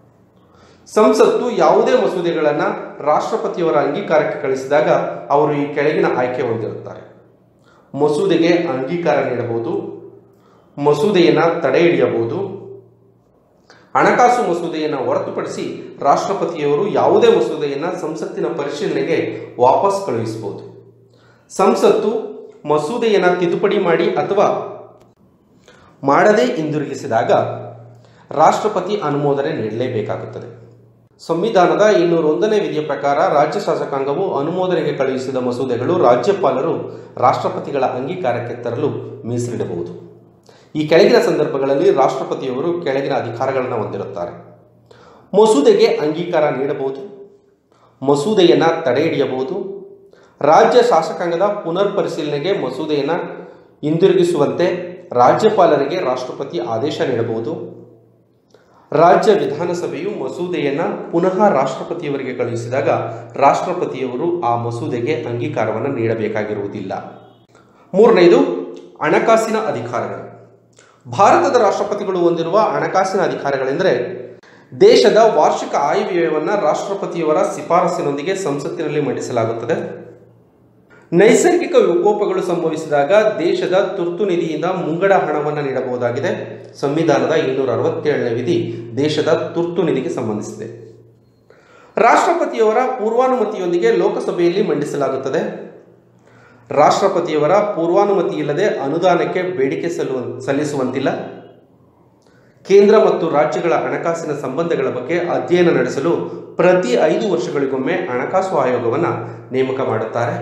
ಸಂಸತ್ತು ಯಾವುದೇ ಮಸೂದೆಗಳನ್ನು ರಾಷ್ಟ್ರಪತಿಯವರ ಅಂಗೀಕಾರಕ್ಕೆ ಕಳಿಸಿದಾಗ ಅವರು ಈ ಕೆಳಗಿನ ಆಯ್ಕೆ ಹೊಂದಿರುತ್ತಾರೆ ಮಸೂದೆಗೆ ಅಂಗೀಕಾರ ನೀಡಬಹುದು ಮಸೂದೆಯನ್ನು ತಡೆ ಹಿಡಿಯಬಹುದು ಹಣಕಾಸು ಮಸೂದೆಯನ್ನು ಹೊರತುಪಡಿಸಿ ರಾಷ್ಟ್ರಪತಿಯವರು ಯಾವುದೇ ಮಸೂದೆಯನ್ನು ಸಂಸತ್ತಿನ ಪರಿಶೀಲನೆಗೆ ವಾಪಸ್ ಕಳುಹಿಸಬಹುದು ಸಂಸತ್ತು ಮಸೂದೆಯನ್ನು ತಿದ್ದುಪಡಿ ಮಾಡಿ ಅಥವಾ ಮಾಡದೇ ಹಿಂದಿರುಗಿಸಿದಾಗ ರಾಷ್ಟ್ರಪತಿ ಅನುಮೋದನೆ ನೀಡಲೇಬೇಕಾಗುತ್ತದೆ ಸಂವಿಧಾನದ ಇನ್ನೂರ ಒಂದನೇ ವಿಧಿಯ ಪ್ರಕಾರ ರಾಜ್ಯ ಶಾಸಕಾಂಗವು ಅನುಮೋದನೆಗೆ ಕಳುಹಿಸಿದ ಮಸೂದೆಗಳು ರಾಜ್ಯಪಾಲರು ರಾಷ್ಟ್ರಪತಿಗಳ ಅಂಗೀಕಾರಕ್ಕೆ ತರಲು ಮೀಸಲಿಡಬಹುದು ಈ ಕೆಳಗಿನ ಸಂದರ್ಭಗಳಲ್ಲಿ ರಾಷ್ಟ್ರಪತಿಯವರು ಕೆಳಗಿನ ಅಧಿಕಾರಗಳನ್ನು ಹೊಂದಿರುತ್ತಾರೆ ಮಸೂದೆಗೆ ಅಂಗೀಕಾರ ನೀಡಬಹುದು ಮಸೂದೆಯನ್ನು ತಡೆ ಹಿಡಿಯಬಹುದು ರಾಜ್ಯ ಶಾಸಕಾಂಗದ ಪುನರ್ ಪರಿಶೀಲನೆಗೆ ಮಸೂದೆಯನ್ನು ಹಿಂದಿರುಗಿಸುವಂತೆ ರಾಜ್ಯಪಾಲರಿಗೆ ರಾಷ್ಟ್ರಪತಿ ಆದೇಶ ನೀಡಬಹುದು ರಾಜ್ಯ ವಿಧಾನಸಭೆಯು ಮಸೂದೆಯನ್ನು ಪುನಃ ರಾಷ್ಟ್ರಪತಿಯವರಿಗೆ ಕಳುಹಿಸಿದಾಗ ರಾಷ್ಟ್ರಪತಿಯವರು ಆ ಮಸೂದೆಗೆ ಅಂಗೀಕಾರವನ್ನು ನೀಡಬೇಕಾಗಿರುವುದಿಲ್ಲ ಮೂರನೆಯದು ಹಣಕಾಸಿನ ಅಧಿಕಾರಗಳು ಭಾರತದ ರಾಷ್ಟ್ರಪತಿಗಳು ಹೊಂದಿರುವ ಹಣಕಾಸಿನ ಅಧಿಕಾರಗಳೆಂದರೆ ದೇಶದ ವಾರ್ಷಿಕ ಆಯವ್ಯಯವನ್ನು ರಾಷ್ಟ್ರಪತಿಯವರ ಶಿಫಾರಸಿನೊಂದಿಗೆ ಸಂಸತ್ತಿನಲ್ಲಿ ಮಂಡಿಸಲಾಗುತ್ತದೆ ನೈಸರ್ಗಿಕ ವಿಕೋಪಗಳು ಸಂಭವಿಸಿದಾಗ ದೇಶದ ತುರ್ತು ನಿಧಿಯಿಂದ ಮುಂಗಡ ಹಣವನ್ನು ನೀಡಬಹುದಾಗಿದೆ ಸಂವಿಧಾನದ ಇನ್ನೂರ ಅರವತ್ತೇಳನೇ ವಿಧಿ ದೇಶದ ತುರ್ತು ನಿಧಿಗೆ ಸಂಬಂಧಿಸಿದೆ ರಾಷ್ಟ್ರಪತಿಯವರ ಪೂರ್ವಾನುಮತಿಯೊಂದಿಗೆ ಲೋಕಸಭೆಯಲ್ಲಿ ಮಂಡಿಸಲಾಗುತ್ತದೆ ರಾಷ್ಟ್ರಪತಿಯವರ ಪೂರ್ವಾನುಮತಿ ಇಲ್ಲದೆ ಅನುದಾನಕ್ಕೆ ಬೇಡಿಕೆ ಸಲ್ಲುವ ಸಲ್ಲಿಸುವಂತಿಲ್ಲ ಕೇಂದ್ರ ಮತ್ತು ರಾಜ್ಯಗಳ ಹಣಕಾಸಿನ ಸಂಬಂಧಗಳ ಬಗ್ಗೆ ಅಧ್ಯಯನ ನಡೆಸಲು ಪ್ರತಿ ಐದು ವರ್ಷಗಳಿಗೊಮ್ಮೆ ಹಣಕಾಸು ಆಯೋಗವನ್ನು ನೇಮಕ ಮಾಡುತ್ತಾರೆ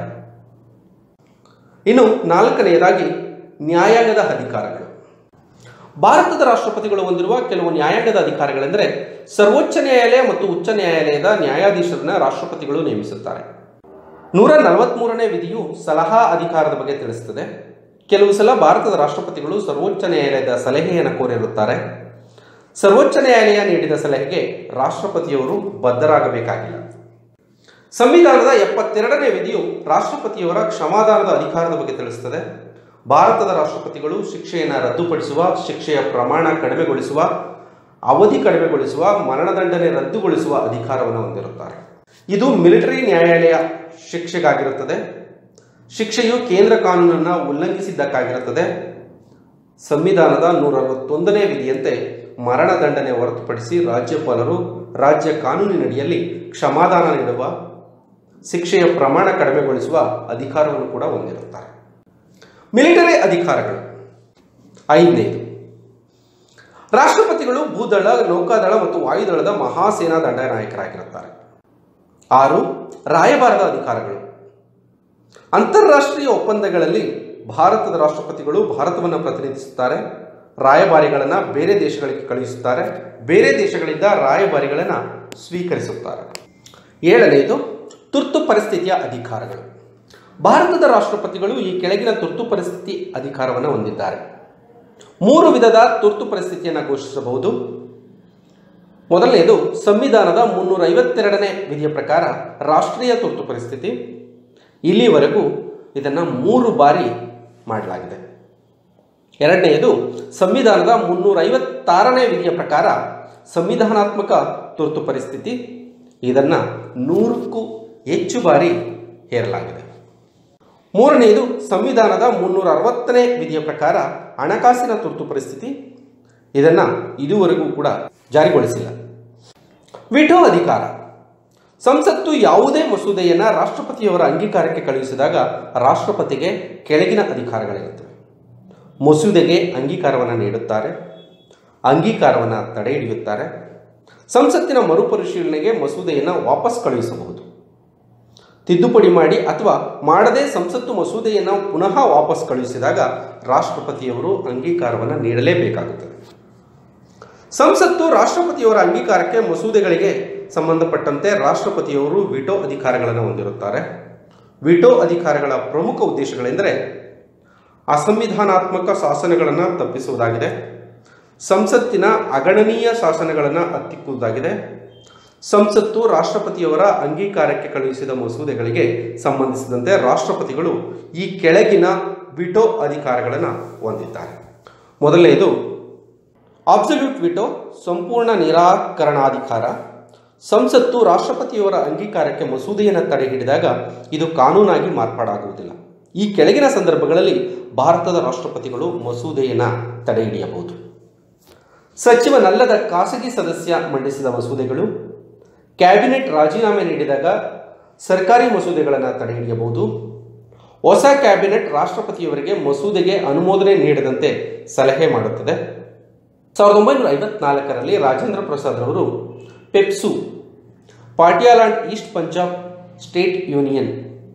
ಇನ್ನು ನಾಲ್ಕನೆಯದಾಗಿ ನ್ಯಾಯಾಂಗದ ಅಧಿಕಾರಗಳು ಭಾರತದ ರಾಷ್ಟ್ರಪತಿಗಳು ಹೊಂದಿರುವ ಕೆಲವು ನ್ಯಾಯಾಂಗದ ಅಧಿಕಾರಗಳೆಂದರೆ ಸರ್ವೋಚ್ಚ ನ್ಯಾಯಾಲಯ ಮತ್ತು ಉಚ್ಚ ನ್ಯಾಯಾಲಯದ ನ್ಯಾಯಾಧೀಶರನ್ನ ರಾಷ್ಟ್ರಪತಿಗಳು ನೇಮಿಸುತ್ತಾರೆ ನೂರ ನಲವತ್ಮೂರನೇ ವಿಧಿಯು ಸಲಹಾ ಅಧಿಕಾರದ ಬಗ್ಗೆ ತಿಳಿಸುತ್ತದೆ ಕೆಲವು ಸಲ ಭಾರತದ ರಾಷ್ಟ್ರಪತಿಗಳು ಸರ್ವೋಚ್ಚ ನ್ಯಾಯಾಲಯದ ಸಲಹೆಯನ್ನು ಕೋರಿರುತ್ತಾರೆ ಸರ್ವೋಚ್ಚ ನ್ಯಾಯಾಲಯ ನೀಡಿದ ಸಲಹೆಗೆ ರಾಷ್ಟ್ರಪತಿಯವರು ಬದ್ಧರಾಗಬೇಕಾಗಿಲ್ಲ ಸಂವಿಧಾನದ ಎಪ್ಪತ್ತೆರಡನೇ ವಿಧಿಯು ರಾಷ್ಟ್ರಪತಿಯವರ ಕ್ಷಮಾದಾನದ ಅಧಿಕಾರದ ಬಗ್ಗೆ ತಿಳಿಸುತ್ತದೆ ಭಾರತದ ರಾಷ್ಟ್ರಪತಿಗಳು ಶಿಕ್ಷೆಯನ್ನು ರದ್ದುಪಡಿಸುವ ಶಿಕ್ಷೆಯ ಪ್ರಮಾಣ ಕಡಿಮೆಗೊಳಿಸುವ ಅವಧಿ ಕಡಿಮೆಗೊಳಿಸುವ ಮರಣದಂಡನೆ ರದ್ದುಗೊಳಿಸುವ ಅಧಿಕಾರವನ್ನು ಹೊಂದಿರುತ್ತಾರೆ ಇದು ಮಿಲಿಟರಿ ನ್ಯಾಯಾಲಯ ಶಿಕ್ಷೆಗಾಗಿರುತ್ತದೆ ಶಿಕ್ಷೆಯು ಕೇಂದ್ರ ಕಾನೂನನ್ನು ಉಲ್ಲಂಘಿಸಿದ್ದಕ್ಕಾಗಿರುತ್ತದೆ ಸಂವಿಧಾನದ ನೂರ ಅರವತ್ತೊಂದನೇ ವಿಧಿಯಂತೆ ಮರಣದಂಡನೆ ಹೊರತುಪಡಿಸಿ ರಾಜ್ಯಪಾಲರು ರಾಜ್ಯ ಕಾನೂನಿನಡಿಯಲ್ಲಿ ಕ್ಷಮಾದಾನ ನೀಡುವ ಶಿಕ್ಷೆಯ ಪ್ರಮಾಣ ಕಡಿಮೆಗೊಳಿಸುವ ಅಧಿಕಾರವನ್ನು ಕೂಡ ಹೊಂದಿರುತ್ತಾರೆ ಮಿಲಿಟರಿ ಅಧಿಕಾರಗಳು ಐದನೇದು ರಾಷ್ಟ್ರಪತಿಗಳು ಭೂದಳ ನೌಕಾದಳ ಮತ್ತು ವಾಯುದಳದ ಮಹಾಸೇನಾ ದಂಡನಾಯಕರಾಗಿರುತ್ತಾರೆ ಆರು ರಾಯಭಾರದ ಅಧಿಕಾರಗಳು ಅಂತಾರಾಷ್ಟ್ರೀಯ ಒಪ್ಪಂದಗಳಲ್ಲಿ ಭಾರತದ ರಾಷ್ಟ್ರಪತಿಗಳು ಭಾರತವನ್ನು ಪ್ರತಿನಿಧಿಸುತ್ತಾರೆ ರಾಯಭಾರಿಗಳನ್ನು ಬೇರೆ ದೇಶಗಳಿಗೆ ಕಳುಹಿಸುತ್ತಾರೆ ಬೇರೆ ದೇಶಗಳಿಂದ ರಾಯಭಾರಿಗಳನ್ನು ಸ್ವೀಕರಿಸುತ್ತಾರೆ ಏಳನೆಯದು ತುರ್ತು ಪರಿಸ್ಥಿತಿಯ ಅಧಿಕಾರಗಳು ಭಾರತದ ರಾಷ್ಟ್ರಪತಿಗಳು ಈ ಕೆಳಗಿನ ತುರ್ತು ಪರಿಸ್ಥಿತಿ ಅಧಿಕಾರವನ್ನು ಹೊಂದಿದ್ದಾರೆ ಮೂರು ವಿಧದ ತುರ್ತು ಪರಿಸ್ಥಿತಿಯನ್ನು ಘೋಷಿಸಬಹುದು ಮೊದಲನೆಯದು ಸಂವಿಧಾನದ ಮುನ್ನೂರ ಐವತ್ತೆರಡನೇ ವಿಧಿಯ ಪ್ರಕಾರ ರಾಷ್ಟ್ರೀಯ ತುರ್ತು ಪರಿಸ್ಥಿತಿ ಇಲ್ಲಿವರೆಗೂ ಇದನ್ನು ಮೂರು ಬಾರಿ ಮಾಡಲಾಗಿದೆ ಎರಡನೆಯದು ಸಂವಿಧಾನದ ಮುನ್ನೂರ ಐವತ್ತಾರನೇ ವಿಧಿಯ ಪ್ರಕಾರ ಸಂವಿಧಾನಾತ್ಮಕ ತುರ್ತು ಪರಿಸ್ಥಿತಿ ಇದನ್ನು ನೂರಕ್ಕೂ ಹೆಚ್ಚು ಬಾರಿ ಹೇರಲಾಗಿದೆ ಮೂರನೆಯದು ಸಂವಿಧಾನದ ಮುನ್ನೂರ ಅರವತ್ತನೇ ವಿಧಿಯ ಪ್ರಕಾರ ಹಣಕಾಸಿನ ತುರ್ತು ಪರಿಸ್ಥಿತಿ ಇದನ್ನು ಇದುವರೆಗೂ ಕೂಡ ಜಾರಿಗೊಳಿಸಿಲ್ಲ ವಿಟೋ ಅಧಿಕಾರ ಸಂಸತ್ತು ಯಾವುದೇ ಮಸೂದೆಯನ್ನು ರಾಷ್ಟ್ರಪತಿಯವರ ಅಂಗೀಕಾರಕ್ಕೆ ಕಳುಹಿಸಿದಾಗ ರಾಷ್ಟ್ರಪತಿಗೆ ಕೆಳಗಿನ ಅಧಿಕಾರಗಳಿರುತ್ತವೆ ಮಸೂದೆಗೆ ಅಂಗೀಕಾರವನ್ನು ನೀಡುತ್ತಾರೆ ಅಂಗೀಕಾರವನ್ನು ತಡೆ ಹಿಡಿಯುತ್ತಾರೆ ಸಂಸತ್ತಿನ ಮರುಪರಿಶೀಲನೆಗೆ ಮಸೂದೆಯನ್ನು ವಾಪಸ್ ಕಳುಹಿಸಬಹುದು ತಿದ್ದುಪಡಿ ಮಾಡಿ ಅಥವಾ ಮಾಡದೆ ಸಂಸತ್ತು ಮಸೂದೆಯನ್ನು ಪುನಃ ವಾಪಸ್ ಕಳುಹಿಸಿದಾಗ ರಾಷ್ಟ್ರಪತಿಯವರು ಅಂಗೀಕಾರವನ್ನು ನೀಡಲೇಬೇಕಾಗುತ್ತದೆ ಸಂಸತ್ತು ರಾಷ್ಟ್ರಪತಿಯವರ ಅಂಗೀಕಾರಕ್ಕೆ ಮಸೂದೆಗಳಿಗೆ ಸಂಬಂಧಪಟ್ಟಂತೆ ರಾಷ್ಟ್ರಪತಿಯವರು ವಿಟೋ ಅಧಿಕಾರಗಳನ್ನು ಹೊಂದಿರುತ್ತಾರೆ ವಿಟೋ ಅಧಿಕಾರಗಳ ಪ್ರಮುಖ ಉದ್ದೇಶಗಳೆಂದರೆ ಅಸಂವಿಧಾನಾತ್ಮಕ ಶಾಸನಗಳನ್ನು ತಪ್ಪಿಸುವುದಾಗಿದೆ ಸಂಸತ್ತಿನ ಅಗಣನೀಯ ಶಾಸನಗಳನ್ನು ಹತ್ತಿಕ್ಕುವುದಾಗಿದೆ ಸಂಸತ್ತು ರಾಷ್ಟ್ರಪತಿಯವರ ಅಂಗೀಕಾರಕ್ಕೆ ಕಳುಹಿಸಿದ ಮಸೂದೆಗಳಿಗೆ ಸಂಬಂಧಿಸಿದಂತೆ ರಾಷ್ಟ್ರಪತಿಗಳು ಈ ಕೆಳಗಿನ ವಿಟೋ ಅಧಿಕಾರಗಳನ್ನು ಹೊಂದಿದ್ದಾರೆ ಮೊದಲನೆಯದು ಅಬ್ಸಲ್ಯೂಟ್ ವಿಟೋ ಸಂಪೂರ್ಣ ನಿರಾಕರಣಾಧಿಕಾರ ಸಂಸತ್ತು ರಾಷ್ಟ್ರಪತಿಯವರ ಅಂಗೀಕಾರಕ್ಕೆ ಮಸೂದೆಯನ್ನು ತಡೆ ಹಿಡಿದಾಗ ಇದು ಕಾನೂನಾಗಿ ಮಾರ್ಪಾಡಾಗುವುದಿಲ್ಲ ಈ ಕೆಳಗಿನ ಸಂದರ್ಭಗಳಲ್ಲಿ ಭಾರತದ ರಾಷ್ಟ್ರಪತಿಗಳು ಮಸೂದೆಯನ್ನು ತಡೆ ಹಿಡಿಯಬಹುದು ಸಚಿವನಲ್ಲದ ಖಾಸಗಿ ಸದಸ್ಯ ಮಂಡಿಸಿದ ಮಸೂದೆಗಳು ಕ್ಯಾಬಿನೆಟ್ ರಾಜೀನಾಮೆ ನೀಡಿದಾಗ ಸರ್ಕಾರಿ ಮಸೂದೆಗಳನ್ನು ತಡೆ ಹಿಡಿಯಬಹುದು ಹೊಸ ಕ್ಯಾಬಿನೆಟ್ ರಾಷ್ಟ್ರಪತಿಯವರಿಗೆ ಮಸೂದೆಗೆ ಅನುಮೋದನೆ ನೀಡದಂತೆ ಸಲಹೆ ಮಾಡುತ್ತದೆ ಸಾವಿರದ ಒಂಬೈನೂರ ಐವತ್ನಾಲ್ಕರಲ್ಲಿ ರಾಜೇಂದ್ರ ಪ್ರಸಾದ್ ರವರು PEPSU Patiala and east Punjab state union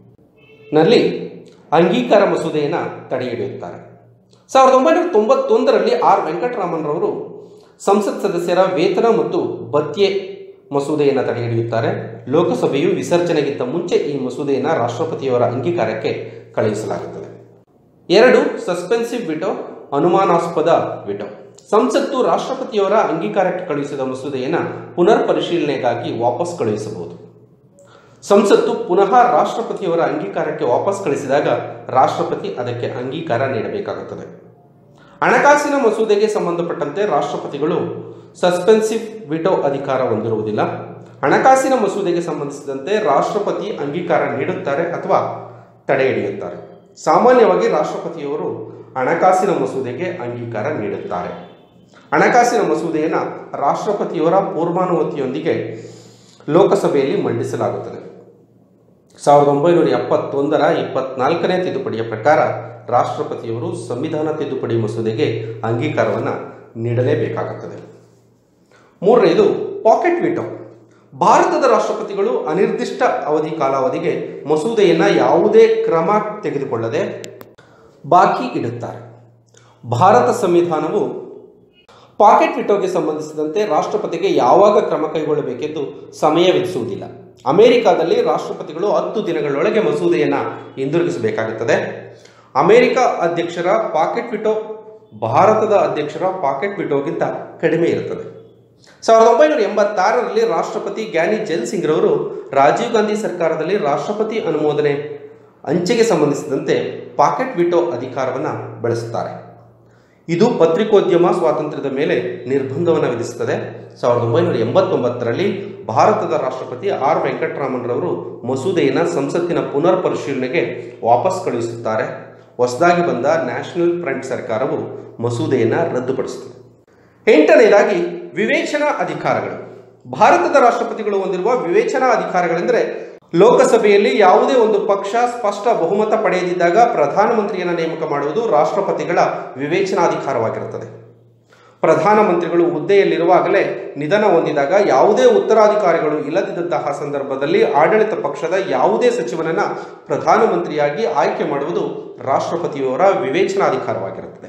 ನಲ್ಲಿ ಅಂಗೀಕಾರ ಮಸೂದೆಯನ್ನು ತಡೆ ಹಿಡಿಯುತ್ತಾರೆ ಸಾವಿರದ ಒಂಬೈನೂರ ತೊಂಬತ್ತೊಂದರಲ್ಲಿ ಆರ್ ವೆಂಕಟರಾಮನ್ ರವರು ಸಂಸತ್ ಸದಸ್ಯರ ವೇತನ ಮತ್ತು ಭತ್ಯೆ ಮಸೂದೆಯನ್ನು ತಡೆ ಹಿಡಿಯುತ್ತಾರೆ ಲೋಕಸಭೆಯು ವಿಸರ್ಜನೆಗಿಂತ ಮುಂಚೆ ಈ ಮಸೂದೆಯನ್ನು ರಾಷ್ಟ್ರಪತಿಯವರ ಅಂಗೀಕಾರಕ್ಕೆ ಕಳುಹಿಸಲಾಗುತ್ತದೆ ಎರಡು ಸಸ್ಪೆನ್ಸಿವ್ ವಿಟೋ ಅನುಮಾನಾಸ್ಪದ ವಿಟೋ ಸಂಸತ್ತು ರಾಷ್ಟ್ರಪತಿಯವರ ಅಂಗೀಕಾರಕ್ಕೆ ಕಳುಹಿಸಿದ ಮಸೂದೆಯನ್ನು ಪುನರ್ ಪರಿಶೀಲನೆಗಾಗಿ ವಾಪಸ್ ಕಳುಹಿಸಬಹುದು ಸಂಸತ್ತು ಪುನಃ ರಾಷ್ಟ್ರಪತಿಯವರ ಅಂಗೀಕಾರಕ್ಕೆ ವಾಪಸ್ ಕಳಿಸಿದಾಗ ರಾಷ್ಟ್ರಪತಿ ಅದಕ್ಕೆ ಅಂಗೀಕಾರ ನೀಡಬೇಕಾಗುತ್ತದೆ ಹಣಕಾಸಿನ ಮಸೂದೆಗೆ ಸಂಬಂಧಪಟ್ಟಂತೆ ರಾಷ್ಟ್ರಪತಿಗಳು ಸಸ್ಪೆನ್ಸಿವ್ ವಿಟೋ ಅಧಿಕಾರ ಹೊಂದಿರುವುದಿಲ್ಲ ಹಣಕಾಸಿನ ಮಸೂದೆಗೆ ಸಂಬಂಧಿಸಿದಂತೆ ರಾಷ್ಟ್ರಪತಿ ಅಂಗೀಕಾರ ನೀಡುತ್ತಾರೆ ಅಥವಾ ತಡೆ ಹಿಡಿಯುತ್ತಾರೆ ಸಾಮಾನ್ಯವಾಗಿ ರಾಷ್ಟ್ರಪತಿಯವರು ಹಣಕಾಸಿನ ಮಸೂದೆಗೆ ಅಂಗೀಕಾರ ನೀಡುತ್ತಾರೆ ಹಣಕಾಸಿನ ಮಸೂದೆಯನ್ನು ರಾಷ್ಟ್ರಪತಿಯವರ ಪೂರ್ವಾನುಮತಿಯೊಂದಿಗೆ ಲೋಕಸಭೆಯಲ್ಲಿ ಮಂಡಿಸಲಾಗುತ್ತದೆ ಸಾವಿರದ ಒಂಬೈನೂರ ಎಪ್ಪತ್ತೊಂದರ ಇಪ್ಪತ್ನಾಲ್ಕನೇ ತಿದ್ದುಪಡಿಯ ಪ್ರಕಾರ ರಾಷ್ಟ್ರಪತಿಯವರು ಸಂವಿಧಾನ ತಿದ್ದುಪಡಿ ಮಸೂದೆಗೆ ಅಂಗೀಕಾರವನ್ನು ನೀಡಲೇಬೇಕಾಗುತ್ತದೆ ಮೂರನೆಯದು ಪಾಕೆಟ್ ವಿಟೋ ಭಾರತದ ರಾಷ್ಟ್ರಪತಿಗಳು ಅನಿರ್ದಿಷ್ಟ ಅವಧಿ ಕಾಲಾವಧಿಗೆ ಮಸೂದೆಯನ್ನು ಯಾವುದೇ ಕ್ರಮ ತೆಗೆದುಕೊಳ್ಳದೆ ಬಾಕಿ ಇಡುತ್ತಾರೆ ಭಾರತ ಸಂವಿಧಾನವು ಪಾಕೆಟ್ ವಿಟೋಗೆ ಸಂಬಂಧಿಸಿದಂತೆ ರಾಷ್ಟ್ರಪತಿಗೆ ಯಾವಾಗ ಕ್ರಮ ಕೈಗೊಳ್ಳಬೇಕೆಂದು ಸಮಯ ವಿಧಿಸುವುದಿಲ್ಲ ಅಮೆರಿಕಾದಲ್ಲಿ ರಾಷ್ಟ್ರಪತಿಗಳು ಹತ್ತು ದಿನಗಳೊಳಗೆ ಮಸೂದೆಯನ್ನು ಹಿಂದಿರುಗಿಸಬೇಕಾಗುತ್ತದೆ ಅಮೆರಿಕ ಅಧ್ಯಕ್ಷರ ಪಾಕೆಟ್ ವಿಟೋ ಭಾರತದ ಅಧ್ಯಕ್ಷರ ಪಾಕೆಟ್ ವಿಟೋಗಿಂತ ಕಡಿಮೆ ಇರುತ್ತದೆ ಸಾವಿರದ ಒಂಬೈನೂರ ಎಂಬತ್ತಾರರಲ್ಲಿ ರಾಷ್ಟ್ರಪತಿ ಗ್ಯಾನಿ ಜೈಲ್ ಸಿಂಗ್ ರವರು ರಾಜೀವ್ ಗಾಂಧಿ ಸರ್ಕಾರದಲ್ಲಿ ರಾಷ್ಟ್ರಪತಿ ಅನುಮೋದನೆ ಅಂಚೆಗೆ ಸಂಬಂಧಿಸಿದಂತೆ ಪಾಕೆಟ್ ವಿಟೋ ಅಧಿಕಾರವನ್ನು ಬಳಸುತ್ತಾರೆ ಇದು ಪತ್ರಿಕೋದ್ಯಮ ಸ್ವಾತಂತ್ರ್ಯದ ಮೇಲೆ ನಿರ್ಬಂಧವನ್ನು ವಿಧಿಸುತ್ತದೆ ಸಾವಿರದ ಒಂಬೈನೂರ ಎಂಬತ್ತೊಂಬತ್ತರಲ್ಲಿ ಭಾರತದ ರಾಷ್ಟ್ರಪತಿ ಆರ್ ವೆಂಕಟರಾಮನ್ ರವರು ಮಸೂದೆಯನ್ನು ಸಂಸತ್ತಿನ ಪುನರ್ ಪರಿಶೀಲನೆಗೆ ವಾಪಸ್ ಕಳುಹಿಸುತ್ತಾರೆ ಹೊಸದಾಗಿ ಬಂದ ನ್ಯಾಷನಲ್ ಫ್ರಂಟ್ ಸರ್ಕಾರವು ಮಸೂದೆಯನ್ನು ರದ್ದುಪಡಿಸುತ್ತದೆ ಎಂಟನೇದಾಗಿ ವಿವೇಚನಾ ಅಧಿಕಾರಗಳು ಭಾರತದ ರಾಷ್ಟ್ರಪತಿಗಳು ಹೊಂದಿರುವ ವಿವೇಚನಾ ಅಧಿಕಾರಗಳೆಂದರೆ ಲೋಕಸಭೆಯಲ್ಲಿ ಯಾವುದೇ ಒಂದು ಪಕ್ಷ ಸ್ಪಷ್ಟ ಬಹುಮತ ಪಡೆಯದಿದ್ದಾಗ ಪ್ರಧಾನಮಂತ್ರಿಯನ್ನು ನೇಮಕ ಮಾಡುವುದು ರಾಷ್ಟ್ರಪತಿಗಳ ವಿವೇಚನಾಧಿಕಾರವಾಗಿರುತ್ತದೆ ಪ್ರಧಾನಮಂತ್ರಿಗಳು ಹುದ್ದೆಯಲ್ಲಿರುವಾಗಲೇ ನಿಧನ ಹೊಂದಿದಾಗ ಯಾವುದೇ ಉತ್ತರಾಧಿಕಾರಿಗಳು ಇಲ್ಲದಿದ್ದಂತಹ ಸಂದರ್ಭದಲ್ಲಿ ಆಡಳಿತ ಪಕ್ಷದ ಯಾವುದೇ ಸಚಿವನನ್ನ ಪ್ರಧಾನಮಂತ್ರಿಯಾಗಿ ಆಯ್ಕೆ ಮಾಡುವುದು ರಾಷ್ಟ್ರಪತಿಯವರ ವಿವೇಚನಾಧಿಕಾರವಾಗಿರುತ್ತದೆ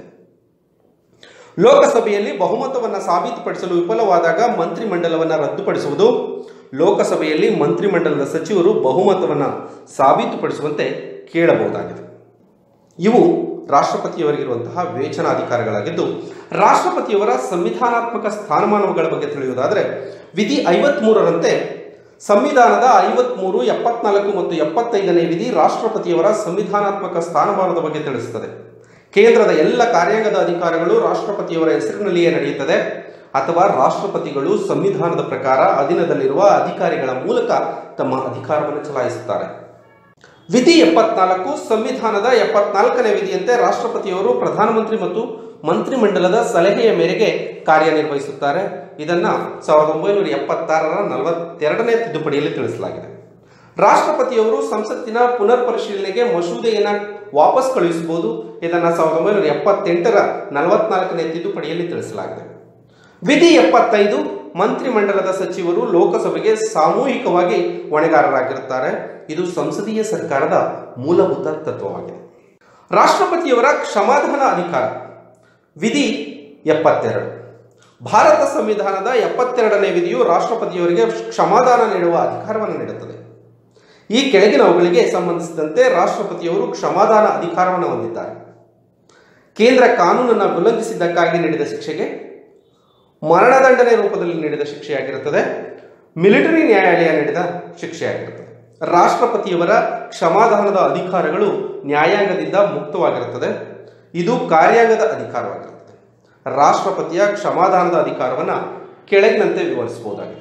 ಲೋಕಸಭೆಯಲ್ಲಿ ಬಹುಮತವನ್ನು ಸಾಬೀತುಪಡಿಸಲು ವಿಫಲವಾದಾಗ ಮಂತ್ರಿಮಂಡಲವನ್ನು ರದ್ದುಪಡಿಸುವುದು ಲೋಕಸಭೆಯಲ್ಲಿ ಮಂತ್ರಿಮಂಡಲದ ಸಚಿವರು ಬಹುಮತವನ್ನು ಸಾಬೀತುಪಡಿಸುವಂತೆ ಕೇಳಬಹುದಾಗಿದೆ ಇವು ರಾಷ್ಟ್ರಪತಿಯವರಿಗಿರುವಂತಹ ವಿವೇಚನಾಧಿಕಾರಗಳಾಗಿದ್ದು ರಾಷ್ಟ್ರಪತಿಯವರ ಸಂವಿಧಾನಾತ್ಮಕ ಸ್ಥಾನಮಾನಗಳ ಬಗ್ಗೆ ತಿಳಿಯುವುದಾದರೆ ವಿಧಿ ಐವತ್ಮೂರರಂತೆ ಸಂವಿಧಾನದ ಐವತ್ಮೂರು ಎಪ್ಪತ್ನಾಲ್ಕು ಮತ್ತು ಎಪ್ಪತ್ತೈದನೇ ವಿಧಿ ರಾಷ್ಟ್ರಪತಿಯವರ ಸಂವಿಧಾನಾತ್ಮಕ ಸ್ಥಾನಮಾನದ ಬಗ್ಗೆ ತಿಳಿಸುತ್ತದೆ ಕೇಂದ್ರದ ಎಲ್ಲ ಕಾರ್ಯಾಂಗದ ಅಧಿಕಾರಗಳು ರಾಷ್ಟ್ರಪತಿಯವರ ಹೆಸರಿನಲ್ಲಿಯೇ ನಡೆಯುತ್ತದೆ ಅಥವಾ ರಾಷ್ಟ್ರಪತಿಗಳು ಸಂವಿಧಾನದ ಪ್ರಕಾರ ಅಧೀನದಲ್ಲಿರುವ ಅಧಿಕಾರಿಗಳ ಮೂಲಕ ತಮ್ಮ ಅಧಿಕಾರವನ್ನು ಚಲಾಯಿಸುತ್ತಾರೆ ವಿಧಿ ಎಪ್ಪತ್ನಾಲ್ಕು ಸಂವಿಧಾನದ ಎಪ್ಪತ್ನಾಲ್ಕನೇ ವಿಧಿಯಂತೆ ರಾಷ್ಟ್ರಪತಿಯವರು ಪ್ರಧಾನಮಂತ್ರಿ ಮತ್ತು ಮಂತ್ರಿಮಂಡಲದ ಸಲಹೆಯ ಮೇರೆಗೆ ಕಾರ್ಯನಿರ್ವಹಿಸುತ್ತಾರೆ ಇದನ್ನು ಸಾವಿರದ ಒಂಬೈನೂರ ಎಪ್ಪತ್ತಾರರ ನಲವತ್ತೆರಡನೇ ತಿದ್ದುಪಡಿಯಲ್ಲಿ ತಿಳಿಸಲಾಗಿದೆ ರಾಷ್ಟ್ರಪತಿಯವರು ಸಂಸತ್ತಿನ ಪುನರ್ ಪರಿಶೀಲನೆಗೆ ಮಸೂದೆಯನ್ನು ವಾಪಸ್ ಕಳುಹಿಸಬಹುದು ಇದನ್ನು ಸಾವಿರದ ಒಂಬೈನೂರ ಎಪ್ಪತ್ತೆಂಟರ ನಲವತ್ನಾಲ್ಕನೇ ತಿದ್ದುಪಡಿಯಲ್ಲಿ ತಿಳಿಸಲಾಗಿದೆ ವಿಧಿ ಎಪ್ಪತ್ತೈದು ಮಂತ್ರಿಮಂಡಲದ ಸಚಿವರು ಲೋಕಸಭೆಗೆ ಸಾಮೂಹಿಕವಾಗಿ ಹೊಣೆಗಾರರಾಗಿರುತ್ತಾರೆ ಇದು ಸಂಸದೀಯ ಸರ್ಕಾರದ ಮೂಲಭೂತ ತತ್ವವಾಗಿದೆ ರಾಷ್ಟ್ರಪತಿಯವರ ಕ್ಷಮಾದಾನ ಅಧಿಕಾರ ವಿಧಿ ಎಪ್ಪತ್ತೆರಡು ಭಾರತ ಸಂವಿಧಾನದ ಎಪ್ಪತ್ತೆರಡನೇ ವಿಧಿಯು ರಾಷ್ಟ್ರಪತಿಯವರಿಗೆ ಕ್ಷಮಾದಾನ ನೀಡುವ ಅಧಿಕಾರವನ್ನು ನೀಡುತ್ತದೆ ಈ ಕೆಳಗಿನವುಗಳಿಗೆ ಸಂಬಂಧಿಸಿದಂತೆ ರಾಷ್ಟ್ರಪತಿಯವರು ಕ್ಷಮಾದಾನ ಅಧಿಕಾರವನ್ನು ಹೊಂದಿದ್ದಾರೆ ಕೇಂದ್ರ ಕಾನೂನನ್ನು ಉಲ್ಲಂಘಿಸಿದ್ದಕ್ಕಾಗಿ ನೀಡಿದ ಶಿಕ್ಷೆಗೆ ಮರಣದಂಡನೆ ರೂಪದಲ್ಲಿ ನೀಡಿದ ಶಿಕ್ಷೆಯಾಗಿರುತ್ತದೆ ಮಿಲಿಟರಿ ನ್ಯಾಯಾಲಯ ನೀಡಿದ ಶಿಕ್ಷೆಯಾಗಿರುತ್ತದೆ ರಾಷ್ಟ್ರಪತಿಯವರ ಕ್ಷಮಾದಾನದ ಅಧಿಕಾರಗಳು ನ್ಯಾಯಾಂಗದಿಂದ ಮುಕ್ತವಾಗಿರುತ್ತದೆ ಇದು ಕಾರ್ಯಾಂಗದ ಅಧಿಕಾರವಾಗಿರುತ್ತದೆ ರಾಷ್ಟ್ರಪತಿಯ ಕ್ಷಮಾದಾನದ ಅಧಿಕಾರವನ್ನು ಕೆಳಗಿನಂತೆ ವಿವರಿಸಬಹುದಾಗಿದೆ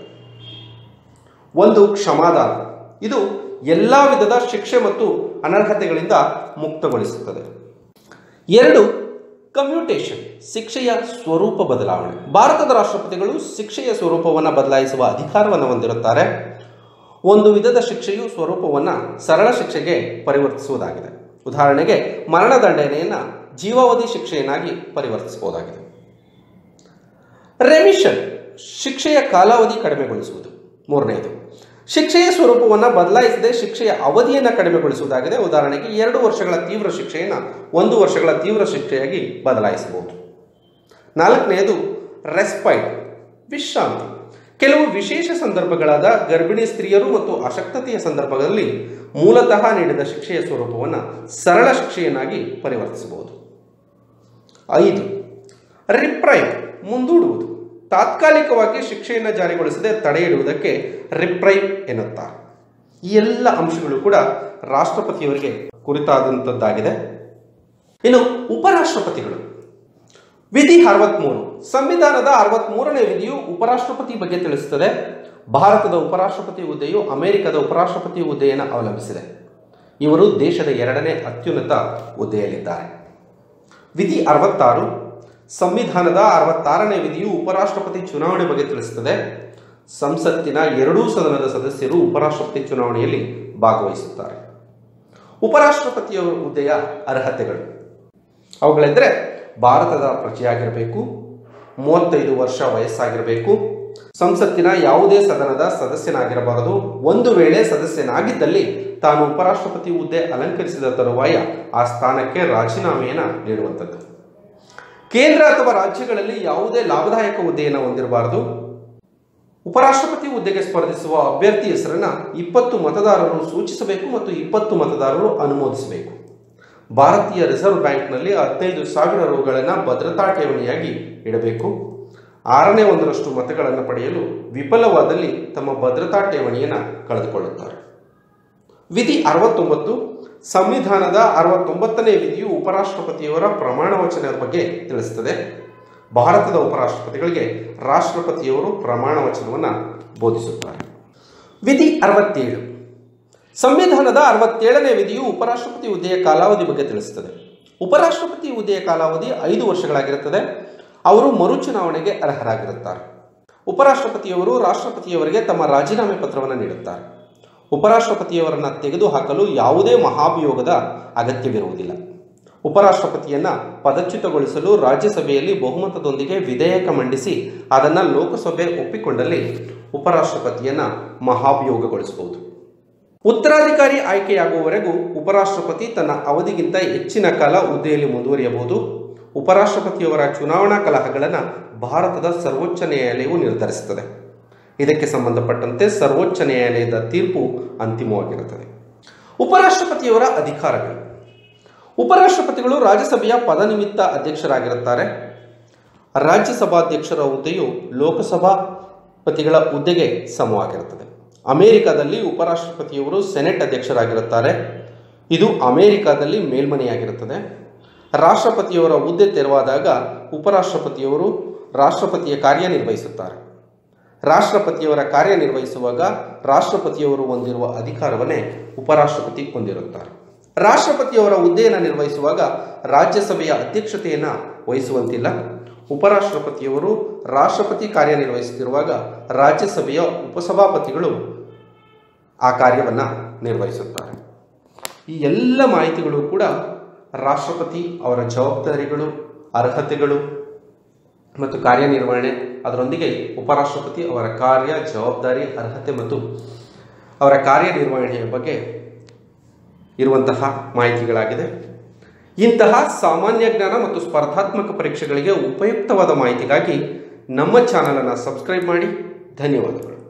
ಒಂದು ಕ್ಷಮಾದಾನ ಇದು ಎಲ್ಲ ವಿಧದ ಶಿಕ್ಷೆ ಮತ್ತು ಅನರ್ಹತೆಗಳಿಂದ ಮುಕ್ತಗೊಳಿಸುತ್ತದೆ ಎರಡು ಕಮ್ಯೂಟೇಷನ್ ಶಿಕ್ಷೆಯ ಸ್ವರೂಪ ಬದಲಾವಣೆ ಭಾರತದ ರಾಷ್ಟ್ರಪತಿಗಳು ಶಿಕ್ಷೆಯ ಸ್ವರೂಪವನ್ನು ಬದಲಾಯಿಸುವ ಅಧಿಕಾರವನ್ನು ಹೊಂದಿರುತ್ತಾರೆ ಒಂದು ವಿಧದ ಶಿಕ್ಷೆಯು ಸ್ವರೂಪವನ್ನು ಸರಳ ಶಿಕ್ಷೆಗೆ ಪರಿವರ್ತಿಸುವುದಾಗಿದೆ ಉದಾಹರಣೆಗೆ ಮರಣದಂಡನೆಯನ್ನು ಜೀವಾವಧಿ ಶಿಕ್ಷೆಯನ್ನಾಗಿ ಪರಿವರ್ತಿಸಬಹುದಾಗಿದೆ ರೆಮಿಷನ್ ಶಿಕ್ಷೆಯ ಕಾಲಾವಧಿ ಕಡಿಮೆಗೊಳಿಸುವುದು ಮೂರನೆಯದು ಶಿಕ್ಷೆಯ ಸ್ವರೂಪವನ್ನು ಬದಲಾಯಿಸದೆ ಶಿಕ್ಷೆಯ ಅವಧಿಯನ್ನು ಕಡಿಮೆಗೊಳಿಸುವುದಾಗಿದೆ ಉದಾಹರಣೆಗೆ ಎರಡು ವರ್ಷಗಳ ತೀವ್ರ ಶಿಕ್ಷೆಯನ್ನು ಒಂದು ವರ್ಷಗಳ ತೀವ್ರ ಶಿಕ್ಷೆಯಾಗಿ ಬದಲಾಯಿಸಬಹುದು ನಾಲ್ಕನೆಯದು ರೆಸ್ಪೈಟ್ ವಿಶ್ರಾಂತಿ ಕೆಲವು ವಿಶೇಷ ಸಂದರ್ಭಗಳಾದ ಗರ್ಭಿಣಿ ಸ್ತ್ರೀಯರು ಮತ್ತು ಅಶಕ್ತತೆಯ ಸಂದರ್ಭದಲ್ಲಿ ಮೂಲತಃ ನೀಡಿದ ಶಿಕ್ಷೆಯ ಸ್ವರೂಪವನ್ನು ಸರಳ ಶಿಕ್ಷೆಯನ್ನಾಗಿ ಪರಿವರ್ತಿಸಬಹುದು ಐದು ರಿಪ್ರೈವ್ ಮುಂದೂಡುವುದು ತಾತ್ಕಾಲಿಕವಾಗಿ ಶಿಕ್ಷೆಯನ್ನು ಜಾರಿಗೊಳಿಸದೆ ತಡೆಹಿಡುವುದಕ್ಕೆ ರಿಪ್ರೈವ್ ಎನ್ನುತ್ತಾರೆ ಈ ಎಲ್ಲ ಅಂಶಗಳು ಕೂಡ ರಾಷ್ಟ್ರಪತಿಯವರಿಗೆ ಕುರಿತಾದಂಥದ್ದಾಗಿದೆ ಇನ್ನು ಉಪರಾಷ್ಟ್ರಪತಿಗಳು ವಿಧಿ ಅರವತ್ಮೂರು ಸಂವಿಧಾನದ ಅರವತ್ಮೂರನೇ ವಿಧಿಯು ಉಪರಾಷ್ಟ್ರಪತಿ ಬಗ್ಗೆ ತಿಳಿಸುತ್ತದೆ ಭಾರತದ ಉಪರಾಷ್ಟ್ರಪತಿ ಹುದ್ದೆಯು ಅಮೆರಿಕದ ಉಪರಾಷ್ಟ್ರಪತಿ ಹುದ್ದೆಯನ್ನು ಅವಲಂಬಿಸಿದೆ ಇವರು ದೇಶದ ಎರಡನೇ ಅತ್ಯುನ್ನತ ಹುದ್ದೆಯಲ್ಲಿದ್ದಾರೆ ವಿಧಿ ಅರವತ್ತಾರು ಸಂವಿಧಾನದ ಅರವತ್ತಾರನೇ ವಿಧಿಯು ಉಪರಾಷ್ಟ್ರಪತಿ ಚುನಾವಣೆ ಬಗ್ಗೆ ತಿಳಿಸುತ್ತದೆ ಸಂಸತ್ತಿನ ಎರಡೂ ಸದನದ ಸದಸ್ಯರು ಉಪರಾಷ್ಟ್ರಪತಿ ಚುನಾವಣೆಯಲ್ಲಿ ಭಾಗವಹಿಸುತ್ತಾರೆ ಉಪರಾಷ್ಟ್ರಪತಿಯ ಹುದ್ದೆಯ ಅರ್ಹತೆಗಳು ಅವುಗಳೆಂದರೆ ಭಾರತದ ಪ್ರಜೆಯಾಗಿರಬೇಕು ಮೂವತ್ತೈದು ವರ್ಷ ವಯಸ್ಸಾಗಿರಬೇಕು ಸಂಸತ್ತಿನ ಯಾವುದೇ ಸದನದ ಸದಸ್ಯನಾಗಿರಬಾರದು ಒಂದು ವೇಳೆ ಸದಸ್ಯನಾಗಿದ್ದಲ್ಲಿ ತಾನು ಉಪರಾಷ್ಟ್ರಪತಿ ಹುದ್ದೆ ಅಲಂಕರಿಸಿದ ತರುವಾಯ ಆ ಸ್ಥಾನಕ್ಕೆ ರಾಜೀನಾಮೆಯನ್ನು ನೀಡುವಂಥದ್ದು ಕೇಂದ್ರ ಅಥವಾ ರಾಜ್ಯಗಳಲ್ಲಿ ಯಾವುದೇ ಲಾಭದಾಯಕ ಹುದ್ದೆಯನ್ನು ಹೊಂದಿರಬಾರದು ಉಪರಾಷ್ಟ್ರಪತಿ ಹುದ್ದೆಗೆ ಸ್ಪರ್ಧಿಸುವ ಅಭ್ಯರ್ಥಿ ಹೆಸರನ್ನು ಇಪ್ಪತ್ತು ಮತದಾರರು ಸೂಚಿಸಬೇಕು ಮತ್ತು ಇಪ್ಪತ್ತು ಮತದಾರರು ಅನುಮೋದಿಸಬೇಕು ಭಾರತೀಯ ರಿಸರ್ವ್ ಬ್ಯಾಂಕ್ನಲ್ಲಿ ಹದಿನೈದು ಸಾವಿರ ರುಗಳನ್ನು ಭದ್ರತಾ ಠೇವಣಿಯಾಗಿ ಇಡಬೇಕು ಆರನೇ ಒಂದರಷ್ಟು ಮತಗಳನ್ನು ಪಡೆಯಲು ವಿಫಲವಾದಲ್ಲಿ ತಮ್ಮ ಭದ್ರತಾ ಠೇವಣಿಯನ್ನು ಕಳೆದುಕೊಳ್ಳುತ್ತಾರೆ ವಿಧಿ ಅರವತ್ತೊಂಬತ್ತು ಸಂವಿಧಾನದ ಅರವತ್ತೊಂಬತ್ತನೇ ವಿಧಿಯು ಉಪರಾಷ್ಟ್ರಪತಿಯವರ ಪ್ರಮಾಣ ವಚನದ ಬಗ್ಗೆ ತಿಳಿಸುತ್ತದೆ ಭಾರತದ ಉಪರಾಷ್ಟ್ರಪತಿಗಳಿಗೆ ರಾಷ್ಟ್ರಪತಿಯವರು ಪ್ರಮಾಣ ವಚನವನ್ನು ಬೋಧಿಸುತ್ತಾರೆ ವಿಧಿ ಅರವತ್ತೇಳು ಸಂವಿಧಾನದ ಅರವತ್ತೇಳನೇ ವಿಧಿಯು ಉಪರಾಷ್ಟ್ರಪತಿ ಹುದ್ದೆಯ ಕಾಲಾವಧಿ ಬಗ್ಗೆ ತಿಳಿಸುತ್ತದೆ ಉಪರಾಷ್ಟ್ರಪತಿ ಹುದ್ದೆಯ ಕಾಲಾವಧಿ ಐದು ವರ್ಷಗಳಾಗಿರುತ್ತದೆ ಅವರು ಮರುಚುನಾವಣೆಗೆ ಅರ್ಹರಾಗಿರುತ್ತಾರೆ ಉಪರಾಷ್ಟ್ರಪತಿಯವರು ರಾಷ್ಟ್ರಪತಿಯವರಿಗೆ ತಮ್ಮ ರಾಜೀನಾಮೆ ಪತ್ರವನ್ನು ನೀಡುತ್ತಾರೆ ಉಪರಾಷ್ಟ್ರಪತಿಯವರನ್ನು ತೆಗೆದುಹಾಕಲು ಯಾವುದೇ ಮಹಾಭಿಯೋಗದ ಅಗತ್ಯವಿರುವುದಿಲ್ಲ ಉಪರಾಷ್ಟ್ರಪತಿಯನ್ನ ಪದಚ್ಯುತಗೊಳಿಸಲು ರಾಜ್ಯಸಭೆಯಲ್ಲಿ ಬಹುಮತದೊಂದಿಗೆ ವಿಧೇಯಕ ಮಂಡಿಸಿ ಅದನ್ನು ಲೋಕಸಭೆ ಒಪ್ಪಿಕೊಂಡಲ್ಲಿ ಉಪರಾಷ್ಟ್ರಪತಿಯನ್ನ ಮಹಾಭಿಯೋಗಗೊಳಿಸಬಹುದು ಉತ್ತರಾಧಿಕಾರಿ ಆಯ್ಕೆಯಾಗುವವರೆಗೂ ಉಪರಾಷ್ಟ್ರಪತಿ ತನ್ನ ಅವಧಿಗಿಂತ ಹೆಚ್ಚಿನ ಕಾಲ ಹುದ್ದೆಯಲ್ಲಿ ಮುಂದುವರಿಯಬಹುದು ಉಪರಾಷ್ಟ್ರಪತಿಯವರ ಚುನಾವಣಾ ಕಲಹಗಳನ್ನು ಭಾರತದ ಸರ್ವೋಚ್ಚ ನ್ಯಾಯಾಲಯವು ನಿರ್ಧರಿಸುತ್ತದೆ ಇದಕ್ಕೆ ಸಂಬಂಧಪಟ್ಟಂತೆ ಸರ್ವೋಚ್ಚ ನ್ಯಾಯಾಲಯದ ತೀರ್ಪು ಅಂತಿಮವಾಗಿರುತ್ತದೆ ಉಪರಾಷ್ಟ್ರಪತಿಯವರ ಅಧಿಕಾರಗಳು ಉಪರಾಷ್ಟ್ರಪತಿಗಳು ರಾಜ್ಯಸಭೆಯ ಪದನಿಮಿತ್ತ ಅಧ್ಯಕ್ಷರಾಗಿರುತ್ತಾರೆ ರಾಜ್ಯಸಭಾಧ್ಯಕ್ಷರ ಹುದ್ದೆಯು ಲೋಕಸಭಾಪತಿಗಳ ಹುದ್ದೆಗೆ ಸಮವಾಗಿರುತ್ತದೆ ಅಮೆರಿಕದಲ್ಲಿ ಉಪರಾಷ್ಟ್ರಪತಿಯವರು ಸೆನೆಟ್ ಅಧ್ಯಕ್ಷರಾಗಿರುತ್ತಾರೆ ಇದು ಅಮೆರಿಕದಲ್ಲಿ ಮೇಲ್ಮನೆಯಾಗಿರುತ್ತದೆ ರಾಷ್ಟ್ರಪತಿಯವರ ಹುದ್ದೆ ತೆರವಾದಾಗ ಉಪರಾಷ್ಟ್ರಪತಿಯವರು ರಾಷ್ಟ್ರಪತಿಯ ಕಾರ್ಯನಿರ್ವಹಿಸುತ್ತಾರೆ ರಾಷ್ಟ್ರಪತಿಯವರ ಕಾರ್ಯನಿರ್ವಹಿಸುವಾಗ ರಾಷ್ಟ್ರಪತಿಯವರು ಹೊಂದಿರುವ ಅಧಿಕಾರವನ್ನೇ ಉಪರಾಷ್ಟ್ರಪತಿ ಹೊಂದಿರುತ್ತಾರೆ ರಾಷ್ಟ್ರಪತಿಯವರ ಹುದ್ದೆಯನ್ನು ನಿರ್ವಹಿಸುವಾಗ ರಾಜ್ಯಸಭೆಯ ಅಧ್ಯಕ್ಷತೆಯನ್ನು ವಹಿಸುವಂತಿಲ್ಲ ಉಪರಾಷ್ಟ್ರಪತಿಯವರು ರಾಷ್ಟ್ರಪತಿ ಕಾರ್ಯನಿರ್ವಹಿಸುತ್ತಿರುವಾಗ ರಾಜ್ಯಸಭೆಯ ಉಪಸಭಾಪತಿಗಳು ಆ ಕಾರ್ಯವನ್ನು ನಿರ್ವಹಿಸುತ್ತಾರೆ ಈ ಎಲ್ಲ ಮಾಹಿತಿಗಳು ಕೂಡ ರಾಷ್ಟ್ರಪತಿ ಅವರ ಜವಾಬ್ದಾರಿಗಳು ಅರ್ಹತೆಗಳು ಮತ್ತು ಕಾರ್ಯನಿರ್ವಹಣೆ ಅದರೊಂದಿಗೆ ಉಪರಾಷ್ಟ್ರಪತಿ ಅವರ ಕಾರ್ಯ ಜವಾಬ್ದಾರಿ ಅರ್ಹತೆ ಮತ್ತು ಅವರ ಕಾರ್ಯನಿರ್ವಹಣೆಯ ಬಗ್ಗೆ ಇರುವಂತಹ ಮಾಹಿತಿಗಳಾಗಿದೆ ಇಂತಹ ಸಾಮಾನ್ಯ ಜ್ಞಾನ ಮತ್ತು ಸ್ಪರ್ಧಾತ್ಮಕ ಪರೀಕ್ಷೆಗಳಿಗೆ ಉಪಯುಕ್ತವಾದ ಮಾಹಿತಿಗಾಗಿ ನಮ್ಮ ಚಾನಲನ್ನು ಸಬ್ಸ್ಕ್ರೈಬ್ ಮಾಡಿ ಧನ್ಯವಾದಗಳು